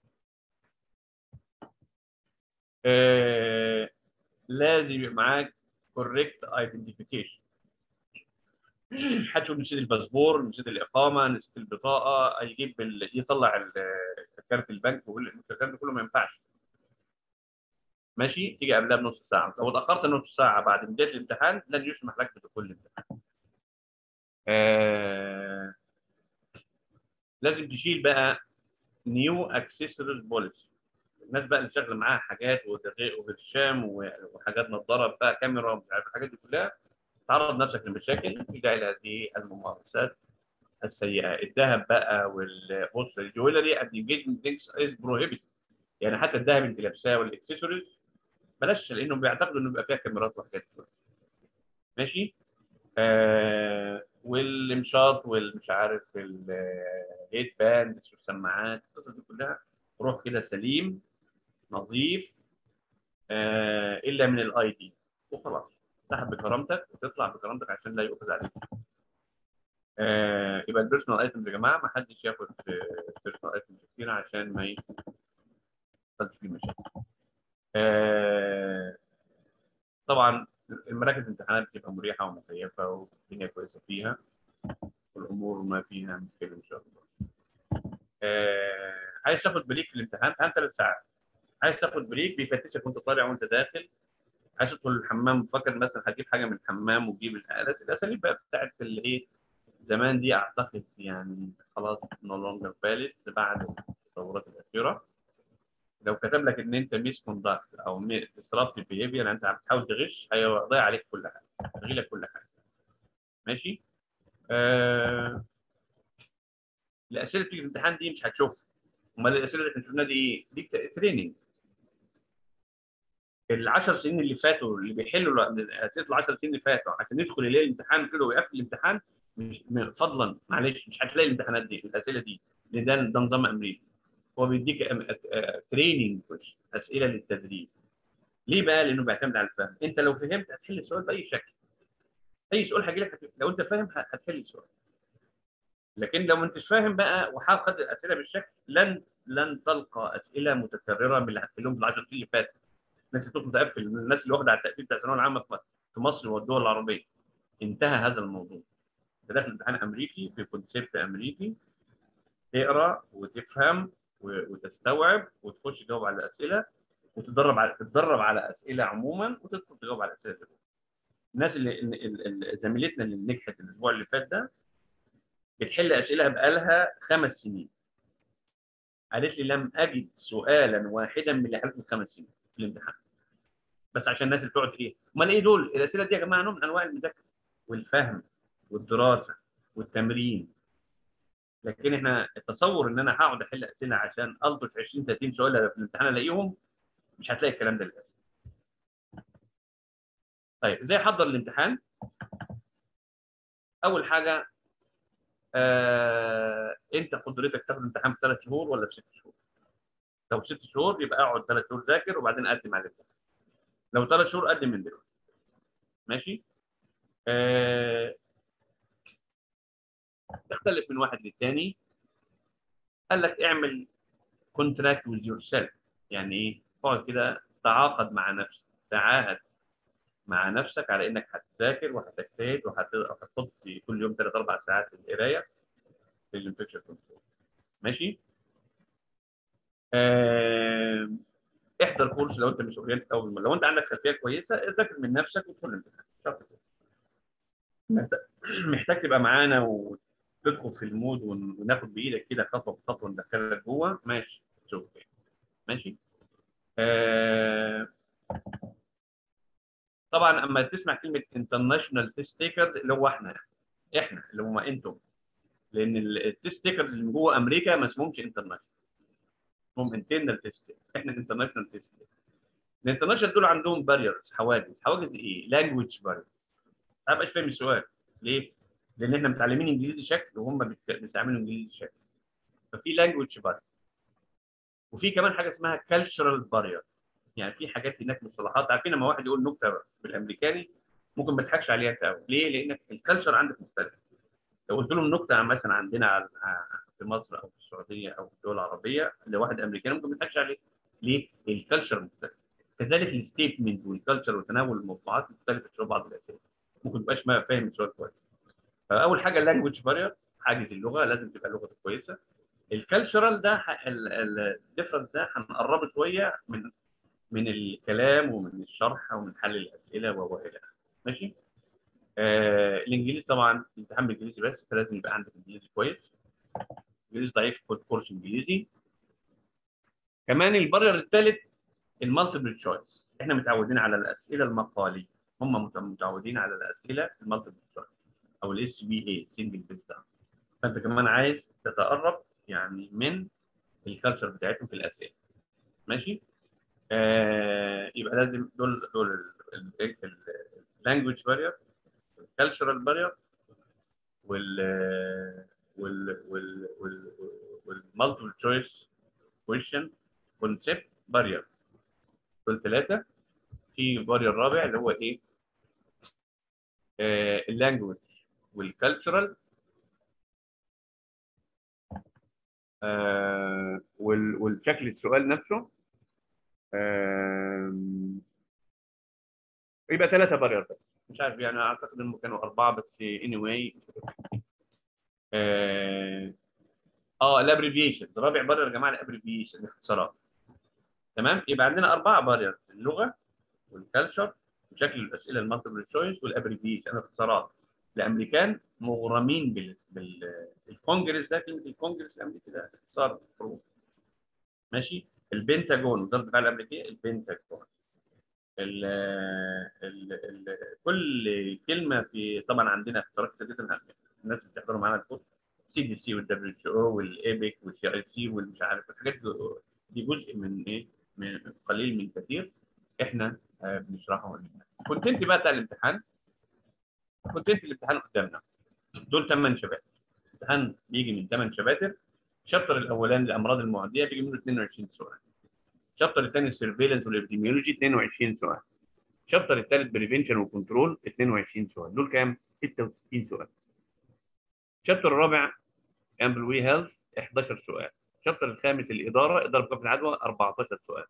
آه لازم يبقى معاك كوريكت ايدنتيفيكيشن هتشوف نسيت الباسبور نسيت الاقامه نسيت البطاقه يجيب ال... يطلع كارت البنك ويقول الكلام ده كله ما ينفعش ماشي تيجي قبلها بنص ساعه لو اتاخرت نص ساعه بعد بدايه الامتحان لن يسمح لك بدخول الامتحان آه... لازم تشيل بقى نيو اكسسوارز بوليسي الناس بقى اللي شغاله معاها حاجات وبرشام وحاجات نظاره بقى كاميرا ومش عارف الحاجات دي كلها تعرض نفسك لمشاكل ترجع الى هذه الممارسات السيئه الذهب بقى والبص الجويلري اند انجيجمنت ثينكس از بروهيبيت يعني حتى الذهب اللي لابساه والاكسسوارز بلاش لانهم بيعتقدوا انه بيبقى فيها كاميرات وحاجات كده ماشي آه والمشاط والمش عارف الهيد باند والسماعات القصص دي كلها روح كده سليم نظيف آه الا من الاي دي وخلاص تسحب بكرامتك وتطلع بكرامتك عشان لا يؤخذ عليك آه يبقى البيرسونال ايتمز يا جماعه ما حدش ياخد بيرسونال ايتمز كتير عشان ما يحصلش فيه مشاكل آه طبعا المراكز الامتحانات بتبقى مريحه ومكيفه والدنيا كويسه فيها والامور ما فيها مشكله ان شاء الله. آه عايز تاخد بريك في الامتحان امتحان ثلاث ساعات. عايز تاخد بريك بيفتشك وانت طالع وانت داخل. عايز تدخل الحمام فاكر مثلا هتجيب حاجه من الحمام وتجيب الالات الاساليب بقى بتاعت اللي ايه زمان دي اعتقد يعني خلاص نو لونجر فاليد بعد التطورات الاخيره. لو كتب لك ان انت ميس كوندكت او ديسربتيف بيهيفير انت بتحاول تغش هيضيع عليك كل حاجه هيلغي لك كل حاجه ماشي آه... الاسئله اللي في الامتحان دي مش هتشوفها امال الاسئله اللي احنا شفناها دي ايه؟ دي تريننج العشر سنين اللي فاتوا اللي بيحلوا اسئله العشر سنين اللي فاتوا عشان يدخل يلاقي الامتحان كده ويقفل الامتحان مش فضلا معلش مش هتلاقي الامتحانات دي الاسئله دي لان ده ده نظام امريكي هو بيديك تريننج اسئله للتدريب ليه بقى؟ لانه بيعتمد على الفهم انت لو فهمت هتحل السؤال باي شكل اي سؤال هيجي لك لو انت فاهم هتحل السؤال لكن لو ما انتش فاهم بقى وحاخد الاسئله بالشكل لن لن تلقى اسئله متكرره من اللي هتحلهم في العشر سنين اللي فاتت الناس اللي متقفل الناس اللي واخده على التقفيل بتاع الثانويه العامه في مصر والدول العربيه انتهى هذا الموضوع انت داخل امتحان امريكي في كونسيبت امريكي تقرا وتفهم وتستوعب وتخش تجاوب على الاسئله وتتدرب على تتدرب على اسئله عموما وتدخل تجاوب على الاسئله دي. الناس اللي زميلتنا اللي نجحت الاسبوع اللي فات ده بتحل اسئله بقالها خمس سنين. قالت لي لم اجد سؤالا واحدا من اللي حلته من خمس سنين في الامتحان. بس عشان الناس اللي بتقعد ايه؟ امال ايه دول؟ الاسئله دي يا جماعه نوع من انواع المذاكره والفهم والدراسه والتمرين لكن احنا التصور ان انا هقعد احل اسئله عشان الطش 20 30 سؤال في الامتحان الاقيهم مش هتلاقي الكلام ده للاسف. طيب ازاي احضر الامتحان؟ اول حاجه آه، انت قدرتك تاخد الامتحان في ثلاث شهور ولا في ست شهور؟ لو ست شهور يبقى اقعد ثلاث شهور ذاكر وبعدين قدم على الامتحان. لو ثلاث شهور قدم من دلوقتي. ماشي؟ آه، تختلف من واحد للتاني قال لك اعمل كونتراكت وذ يور سيلف يعني ايه؟ اقعد كده تعاقد مع نفسك تعاهد مع نفسك على انك هتذاكر وهتجتهد وهتحط كل يوم ثلاث اربع ساعات للقرايه في الانفكشن كنترول ماشي؟ آه... احضر كورس لو انت مش اورينت او لو انت عندك خلفيه كويسه ذاكر من نفسك وادخل الامتحان محتاج تبقى معانا و... تدخل في المود وناخد بايدك كده خطوه بخطوه ندخلك جوه ماشي شوف ماشي آه طبعا اما تسمع كلمه انترناشونال تيست تيكرز اللي هو احنا احنا اللي هم انتم لان التيست تيكرز اللي جوه امريكا ما اسمهمش انترناشونال اسمهم انترنال تيست احنا انترناشونال تيست الانترناشونال دول عندهم باريرز حواجز حواجز ايه؟ لانجوج بارير ما بقاش فاهم السؤال ليه؟ لان احنا متعلمين انجليزي شكل وهم بيستعملوا انجليزي شكل ففي لانجوج بارير وفي كمان حاجه اسمها كالتشرال بارير يعني في حاجات هناك مصطلحات عارفين لما واحد يقول نكته بالامريكاني ممكن ما تضحكش عليها انت قوي ليه؟ لانك الكالتشر عندك مختلف لو قلت لهم نكته مثلا عندنا في مصر او في السعوديه او في الدول العربيه لواحد امريكاني ممكن ما يضحكش عليه ليه؟ الكالتشر مختلف كذلك الستيتمنت والكالتشر وتناول الموضوعات مختلفه شويه بعض الاسئله ممكن ما تبقاش فاهم السؤال كويس فاول حاجه اللانجوج بارير حاجز اللغه لازم تبقى لغتك كويسه الكالتشرال ده الديفرنس ده هنقربه شويه من من الكلام ومن الشرح ومن حل الاسئله و الى اخره ماشي آه الانجليزي طبعا امتحان بالانجليزي بس فلازم يبقى عندك انجليزي كويس انجليزي ضعيف خد كورس انجليزي كمان البرير الثالث المالتيبل تشويس احنا متعودين على الاسئله المقاليه هم متعودين على الاسئله المالتيبل تشويس او الاس بي اي سنجل بيس داون فانت كمان عايز تتقرب يعني من الكالتشر بتاعتهم في الاسئله ماشي آه يبقى لازم دول دول اللانجوج بارير الكالتشرال بارير وال وال وال وال والمالتيبل تشويس كويشن كونسبت بارير دول ثلاثه في بارير رابع اللي هو ايه؟ آه اللانجوج والكالتشرال آه والشكل السؤال نفسه آه يبقى ثلاثة بارير بس مش عارف يعني اعتقد انهم كانوا اربعة بس اني anyway. اه, آه الابريفيشن رابع بارير يا جماعة الابريفيشن الاختصارات تمام يبقى عندنا أربعة بارير اللغة والكالتشر وشكل الأسئلة المالتيبل تشويس والابريفيشن الاختصارات الامريكان مغرمين بال... بالكونجرس ده كلمه الكونجرس الامريكي ده اختصار حروف ماشي البنتاجون وزاره الدفاع الامريكيه البنتاجون ال ال ال كل كلمه في طبعا عندنا اختصارات كتير جدا الناس اللي بتحضروا معانا الكورس سي دي سي والدبليو اتش او والايبك والسي اي سي والمش عارف الحاجات دي جزء من ايه؟ من قليل من كثير احنا بنشرحه كنت انت بقى بتاع الامتحان كنت انت الامتحان قدامنا دول ثمان شباتر الامتحان بيجي من ثمان شباتر الشابتر الاولاني الامراض المعديه بيجي منه 22 سؤال الشابتر الثاني السيرفيلنس والابيديميولوجي 22 سؤال الشابتر الثالث بريفنشن وكنترول 22 سؤال دول كام 66 سؤال الشابتر الرابع امبلوي هيلث 11 سؤال الشابتر الخامس الاداره اداره كفر العدوى 14 سؤال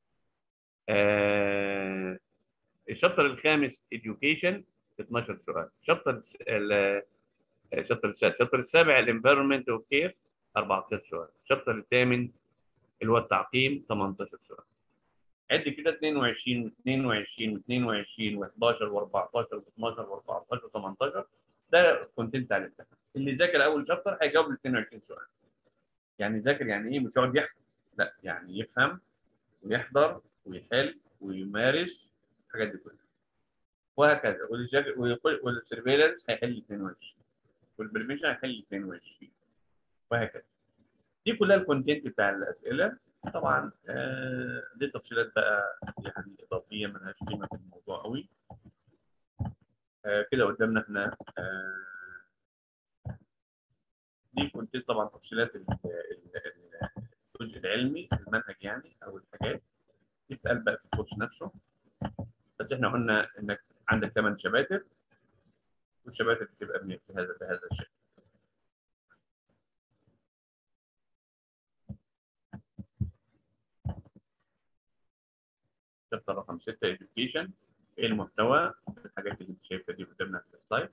آه الشابتر الخامس education 12 سؤال شابتر الشابتر السادس الشابتر السابع الانفيرمنت اوف كير 14 سؤال الشابتر الثامن اللي هو التعقيم 18 سؤال عد كده 22 22 22 و11 و14 و12 و14 و18 ده كونتنت على الامتحان اللي ذاكر اول شابتر هيجاوب ال 22 سؤال يعني ذاكر يعني ايه مش يقعد يحفظ لا يعني يفهم ويحضر ويحل ويمارس الحاجات دي كلها وهكذا والسيرفيلنس هيحل 22 والبريفنشن هيحل 22 وهكذا دي كلها الكونتنت بتاع الاسئله طبعا آه دي تفصيلات بقى يعني اضافيه مالهاش قيمه في الموضوع قوي آه كده قدامنا احنا آه دي كونتنت طبعا تفصيلات الجزء العلمي المنهج يعني او الحاجات دي بتقال بقى في الكورس نفسه بس احنا قلنا انك عندك ثمان شباتر والشباتر بتبقى في هذا بهذا الشكل شابتر رقم 6 education ايه المحتوى الحاجات اللي انت شايفها دي قدامنا في السلايد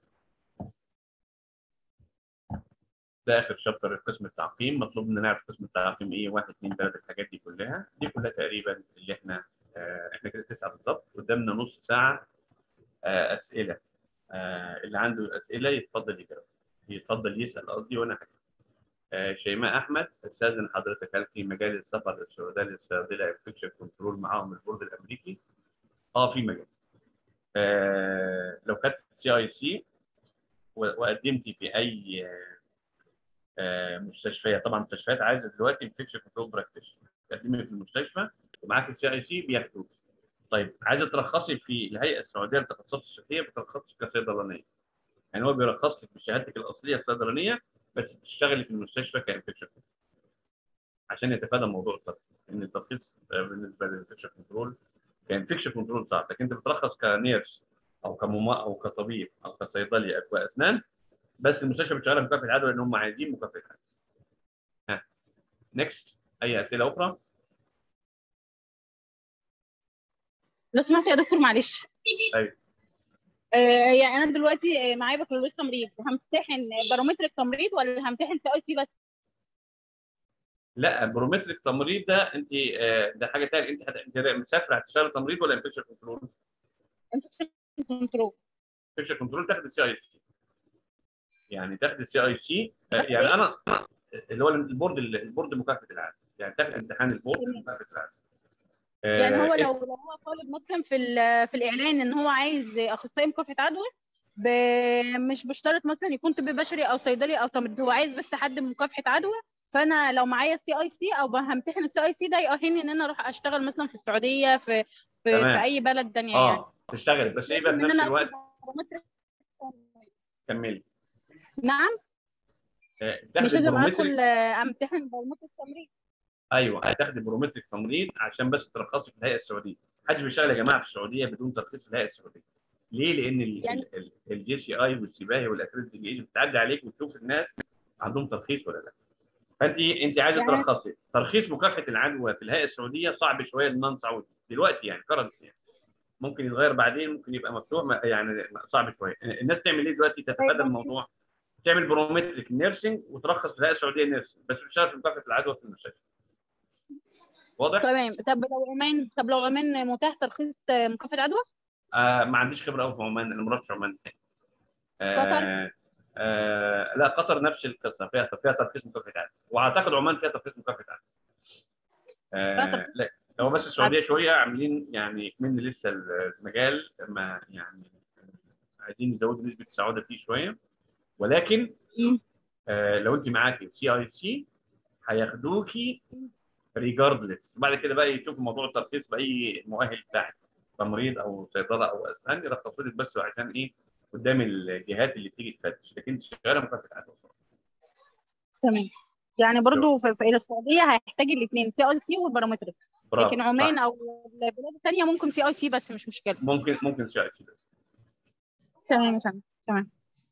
ده اخر شابتر قسم التعقيم مطلوب مننا نعرف قسم التعقيم ايه 1 2 3 الحاجات دي كلها دي كلها تقريبا اللي احنا آه احنا كده تسعه بالظبط قدامنا نص ساعه آه اسئله آه اللي عنده اسئله يتفضل يجاوب يتفضل يسال قصدي وانا هجاوب آه شيماء احمد استاذن حضرتك هل في مجال السفر للسعوديه للصيادله انفكشن كنترول معاهم البورد الامريكي؟ اه في مجال. آه لو كانت سي اي سي وقدمتي في اي آه مستشفيات طبعا مستشفيات عايزه دلوقتي انفكشن كنترول براكتيشن تقدمي في المستشفى ومعاك السي اي سي بياخدوك. طيب عايزه ترخصي في الهيئه السعوديه للتخصصات الصحيه بترخصي كصيدلانيه. يعني هو بيرخص لك بشهادتك الاصليه الصيدلانيه بس بتشتغلي في المستشفى كانفكشن عشان يتفادى موضوع الترخيص لان الترخيص بالنسبه للانفكشن كنترول كانفكشن كنترول صعب لكن انت بترخص كنيرس او كمما او كطبيب او كصيدلي اكواء اسنان بس المستشفى بتشتغل مكافاه العدوى لان هم عايزين مكافاه العدوى. ها نكست اي اسئله اخرى؟ لو سمحت يا دكتور معلش ايوه آه يعني انا دلوقتي معايا بكالوريوس تمريض همتحن بارومتر التمريض ولا همتحن سي اي سي بس؟ لا برومتريك تمريض ده انت آه، ده حاجه ثانيه انت هت- انت مسافره هتشتغل تمريض ولا انفكشن كنترول؟ انفكشن كنترول انفكشن كنترول تاخد السي اي سي يعني تاخد السي اي سي بس يعني إيه؟ انا اللي هو البورد البورد مكافاه العالم يعني تاخد امتحان البورد تمام. مكافاه العالم يعني آه، هو لو لو هو طالب مثلا في ال- في الاعلان ان هو عايز اخصائي مكافحه عدوى ب... مش بشترط مثلا يكون طب بشري او صيدلي او تمريض هو عايز بس حد من مكافحه عدوى فانا لو معايا السي اي سي او همتحن السي اي سي ده يؤهلني ان انا اروح اشتغل مثلا في السعوديه في في, تمام. في اي بلد تانية يعني اه تشتغل بس ايه بقى في إن نفس أنا الوقت آخد برومتريك. كملي نعم آه، مش تاخد لازم البرومتريك ادخل آه، امتحن برومتريك تمريض ايوه هتاخدي برومتريك تمريض عشان بس ترخصي في الهيئه السعوديه محدش بيشتغل يا جماعه في السعوديه بدون ترخيص في الهيئه السعوديه ليه؟ لان يعني- الجي سي اي والسباهي والاكريديتنج ايجنت بتعدي عليك وتشوف الناس عندهم ترخيص ولا لا فانت انت عايزه يعني- ترخصي ترخيص مكافحه العدوى في الهيئه السعوديه صعب شويه للنون سعودي دلوقتي يعني كرنت يعني ممكن يتغير بعدين ممكن يبقى مفتوح ما- يعني صعب شويه الناس تعمل ايه دلوقتي تتفادى الموضوع تعمل برومتريك نيرسينج وترخص في الهيئه السعوديه نيرسينج بس بتشتغل في مكافحه العدوى في المستشفى واضح؟ تمام طب لو عمان طب لو عمان متاح ترخيص آه، مكافحه عدوى آه ما عنديش خبره قوي في عمان انا ما رحتش عمان آه قطر؟ آه لا قطر نفس القصه فيها فيها ترخيص مكافحه عدوى واعتقد عمان فيها ترخيص مكافحه عدوى فيها آه ترخيص. لا هو بس السعوديه شويه عاملين يعني من لسه المجال ما يعني عايزين يزودوا نسبه السعوده فيه شويه ولكن مم. آه لو انت معاكي سي اي سي هياخدوكي ريجاردلس وبعد كده بقى يشوفوا موضوع الترخيص باي مؤهل بتاعك تمريض او صيدله او اسنان يرخصوا لك بس عشان ايه قدام الجهات اللي بتيجي تفتش لكن انت شغاله مكافحه عدوى تمام يعني برضو في, في السعوديه هيحتاج الاثنين سي اي سي والبارامتريك برافو لكن عمان صح. او البلاد الثانيه ممكن سي اي سي بس مش مشكله ممكن ممكن سي اي سي بس تمام يا فندم تمام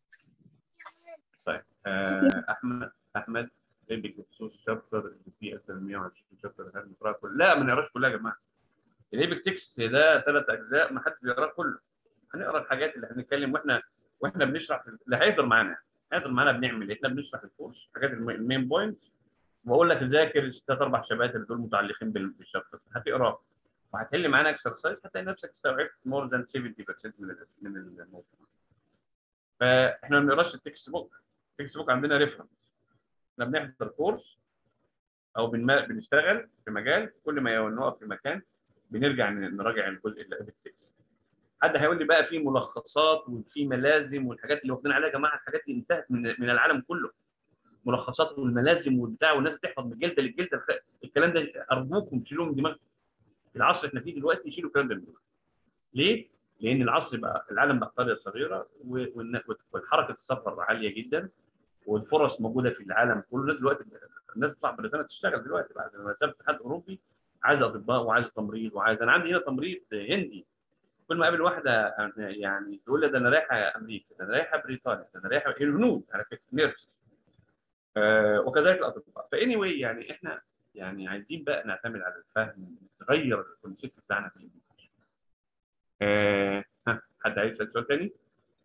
طيب آه احمد احمد ايبك بخصوص شابتر اللي فيه اكثر من 120 شابتر هل نقراها كلها؟ لا ما نقراش كلها يا جماعه الايبك تكست ده ثلاث اجزاء ما حدش بيقراه كله هنقرا الحاجات اللي هنتكلم واحنا واحنا بنشرح في- اللي هيحضر معانا هيحضر معانا بنعمل ايه؟ احنا بنشرح الكورس حاجات الم- المين بوينت واقول لك ذاكر الثلاث اربع شباتر اللي دول متعلقين بال- بالشابتر هتقراه وهتحل معانا اكسرسايز هتلاقي نفسك استوعبت مور ذان 70% من ال- من الموضوع فاحنا ما بنقراش التكست بوك التكست بوك عندنا ريفرنس احنا بنحضر كورس او بنما- بنشتغل في مجال كل ما نقف في مكان بنرجع ن- نراجع الجزء اللي في التكست حد هيقول لي بقى في ملخصات وفي ملازم والحاجات اللي واخدين عليها يا جماعه الحاجات دي انتهت من من العالم كله ملخصات والملازم والبتاع والناس بتحفظ من جلده للجلده الكلام ده ارجوكم شيلوه من دماغكم العصر اللي احنا فيه دلوقتي يشيلوا الكلام ده من دماغكم ليه؟ لان العصر بقى العالم بقى قريه صغيره و- والن- والحركه السفر عاليه جدا والفرص موجوده في العالم كله الناس دلوقتي الناس بتطلع بريطانيا تشتغل دلوقتي بعد ما ساب الاتحاد الاوروبي عايز اطباء وعايز تمريض وعايز انا عندي هنا تمريض هندي كل ما اقابل واحده يعني تقول لي ده انا رايحه امريكا ده انا رايحه بريطانيا ده انا رايحه الهنود على فكره نيرس آه وكذلك الاطباء فاني واي يعني احنا يعني عايزين بقى نعتمد على الفهم نغير الكونسيبت بتاعنا في الإديوكيشن. آه ها حد عايز يسال سؤال تاني؟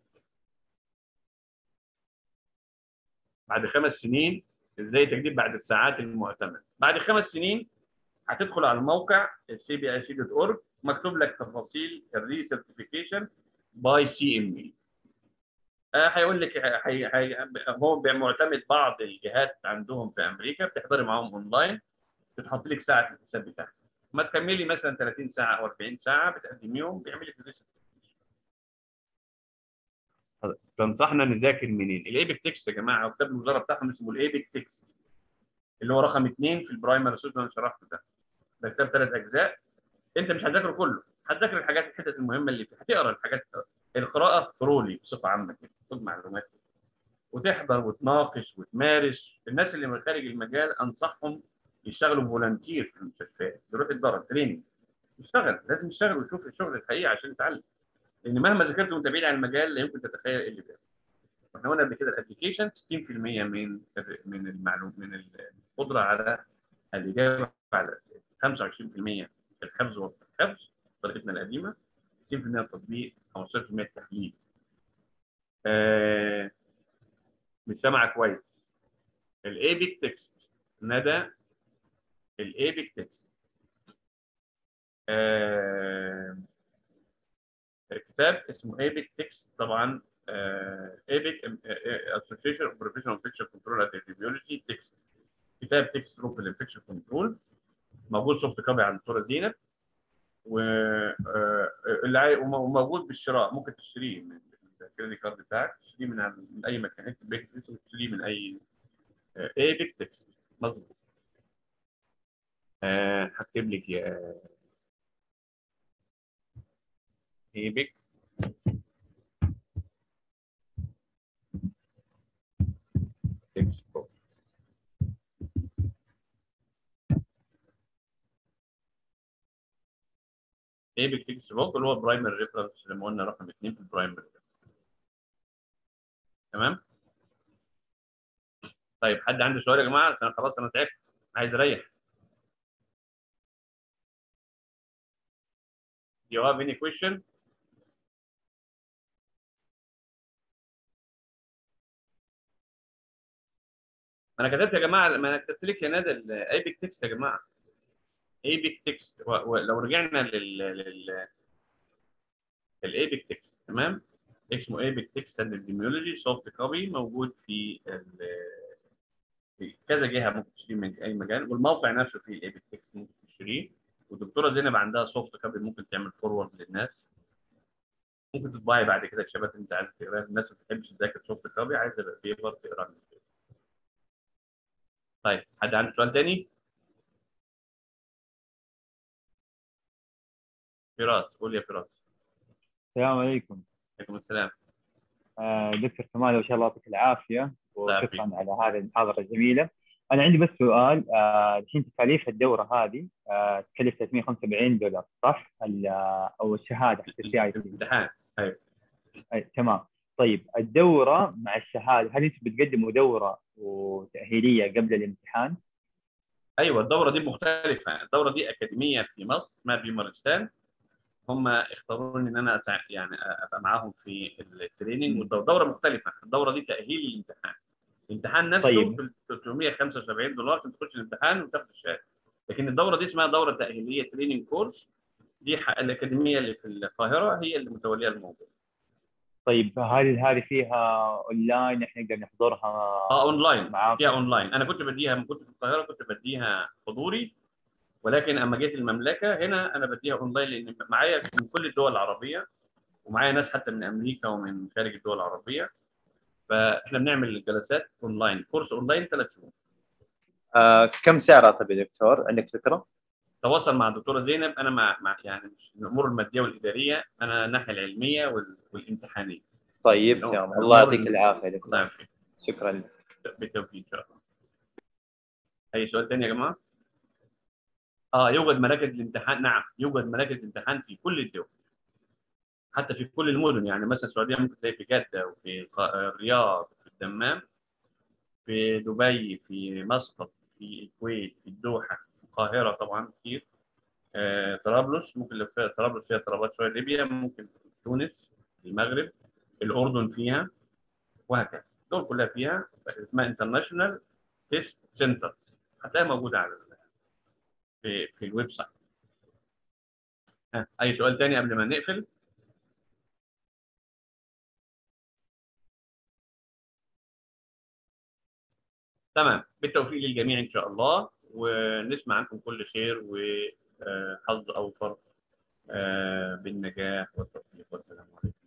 بعد خمس سنين ازاي تجديد بعد الساعات المعتمده بعد خمس سنين هتدخل على الموقع السي بي اي سي دوت اورج مكتوب لك تفاصيل الري سيرتيفيكيشن باي سي ام اي هيقول لك هي هي هو معتمد بعض الجهات عندهم في امريكا بتحضري معاهم اونلاين بتحط لك ساعه في الحساب بتاعك ما تكملي مثلا 30 ساعه او 40 ساعه بتقدميهم بيعمل لك الري تنصحنا نذاكر منين؟ الايبك تكست يا جماعه كتاب الوزاره بتاعهم اسمه الايبك تكست اللي هو رقم اثنين في البرايمري سوت اللي انا شرحته ده ده كتاب ثلاث اجزاء انت مش هتذاكره كله هتذاكر الحاجات الحتت المهمه اللي فيه هتقرا الحاجات القراءه ثرولي بصفه عامه كده خد معلومات وتحضر وتناقش وتمارس الناس اللي من خارج المجال انصحهم يشتغلوا فولنتير في المستشفيات يروح يتدرب تريننج يشتغل لازم يشتغل ويشوف الشغل الحقيقي عشان يتعلم لان مهما ذاكرت وانت بعيد عن المجال لا يمكن تتخيل ايه اللي بيحصل احنا قلنا قبل كده الابلكيشن 60% من من المعلوم من القدره على الاجابه على 25% الحفظ والحفظ طريقتنا القديمه 60% التطبيق 15% التحليل آه مش سامعه كويس الايبك تكست ندى الايبك تكست آه كتاب اسمه ايبك تكست طبعا ايبك اسوشيشن اوف بروفيشنال انفكشن كنترول ابيولوجي تكست كتاب تكست روب الانفكشن كنترول موجود سوفت كوبي عند الدكتوره زينب و وموجود بالشراء ممكن تشتريه من الكريدت كارد بتاعك تشتريه من, من اي مكان انت بيك تشتريه من اي ايبك تكست مظبوط هكتب لك يا ايبك تكست بوك ايبك تكست بوك اللي هو برايمري ريفرنس زي ما قلنا رقم اثنين في البرايمري تمام طيب حد عنده سؤال يا جماعه انا خلاص انا تعبت عايز اريح Do you have any question? ما انا كتبت يا جماعه ما انا كتبت لك يا ندى الايبك تكست يا جماعه ايبك تكست ولو رجعنا لل لل الايبك تكست تمام اسمه ايبك تكست اند الديميولوجي سوفت كوبي موجود في في كذا جهه ممكن تشتريه من اي مكان والموقع نفسه فيه الايبك تكست ممكن تشتريه والدكتوره زينب عندها سوفت كوبي ممكن تعمل فورورد للناس ممكن تطبعي بعد كده الشباب انت عايز تقراها الناس ما بتحبش تذاكر سوفت كوبي عايزه بيبر تقرا من طيب حد عنده سؤال تاني؟ فراس قول يا فراس السلام عليكم عليكم السلام آه دكتور كمال ما شاء الله يعطيك العافيه يعافيك. وشكرا على هذه المحاضره الجميله انا عندي بس سؤال آه، الحين تكاليف الدوره هذه آه، تكلف 375 دولار صح؟ ال- آه، او الشهاده حق السي اي تي امتحان تمام طيب الدوره مع الشهاده هل انتم بتقدموا دوره وتاهيليه قبل الامتحان؟ ايوه الدوره دي مختلفه الدوره دي اكاديميه في مصر اسمها بيمارستان هم اختاروني ان انا أتع... يعني ابقى معاهم في التريننج والدوره مختلفه الدوره دي تاهيل للامتحان الامتحان نفسه طيب. ب 375 دولار عشان تخش الامتحان وتاخد الشهاده لكن الدوره دي اسمها دوره تاهيليه تريننج كورس دي ح- الاكاديميه اللي في القاهره هي اللي متوليه الموضوع طيب هل هذه فيها اونلاين احنا نقدر نحضرها اه اونلاين معاكم؟ فيها اونلاين انا كنت بديها لما كنت في القاهره كنت بديها حضوري ولكن اما جيت المملكه هنا انا بديها اونلاين لان معايا من كل الدول العربيه ومعايا ناس حتى من امريكا ومن خارج الدول العربيه فاحنا بنعمل الجلسات اونلاين كورس اونلاين ثلاث شهور آه كم سعرها طيب يا دكتور عندك فكره؟ تواصل مع الدكتوره زينب انا مع, مع يعني مش الامور الماديه والاداريه انا الناحيه العلميه وال... والامتحانيه طيب نعم. تمام الله يعطيك الأمور- العافيه يا الله دكتور يعافيك شكرا بالتوفيق ان شاء الله اي سؤال ثاني يا جماعه اه يوجد مراكز الامتحان نعم يوجد مراكز الامتحان في كل الدول حتى في كل المدن يعني مثلا السعوديه ممكن تلاقي في جده وفي الق- الرياض في الدمام في دبي في مسقط في الكويت في الدوحه في القاهره طبعا كتير آه، طرابلس ممكن لو فيها طرابلس فيها اضطرابات شويه ليبيا ممكن تونس المغرب الاردن فيها وهكذا دول كلها فيها اسمها انترناشونال تيست سنتر هتلاقيها موجوده على ال- في في الويب سايت ها، اي سؤال تاني قبل ما نقفل تمام بالتوفيق للجميع ان شاء الله ونسمع عنكم كل خير وحظ اوفر آه، بالنجاح والتوفيق والسلام عليكم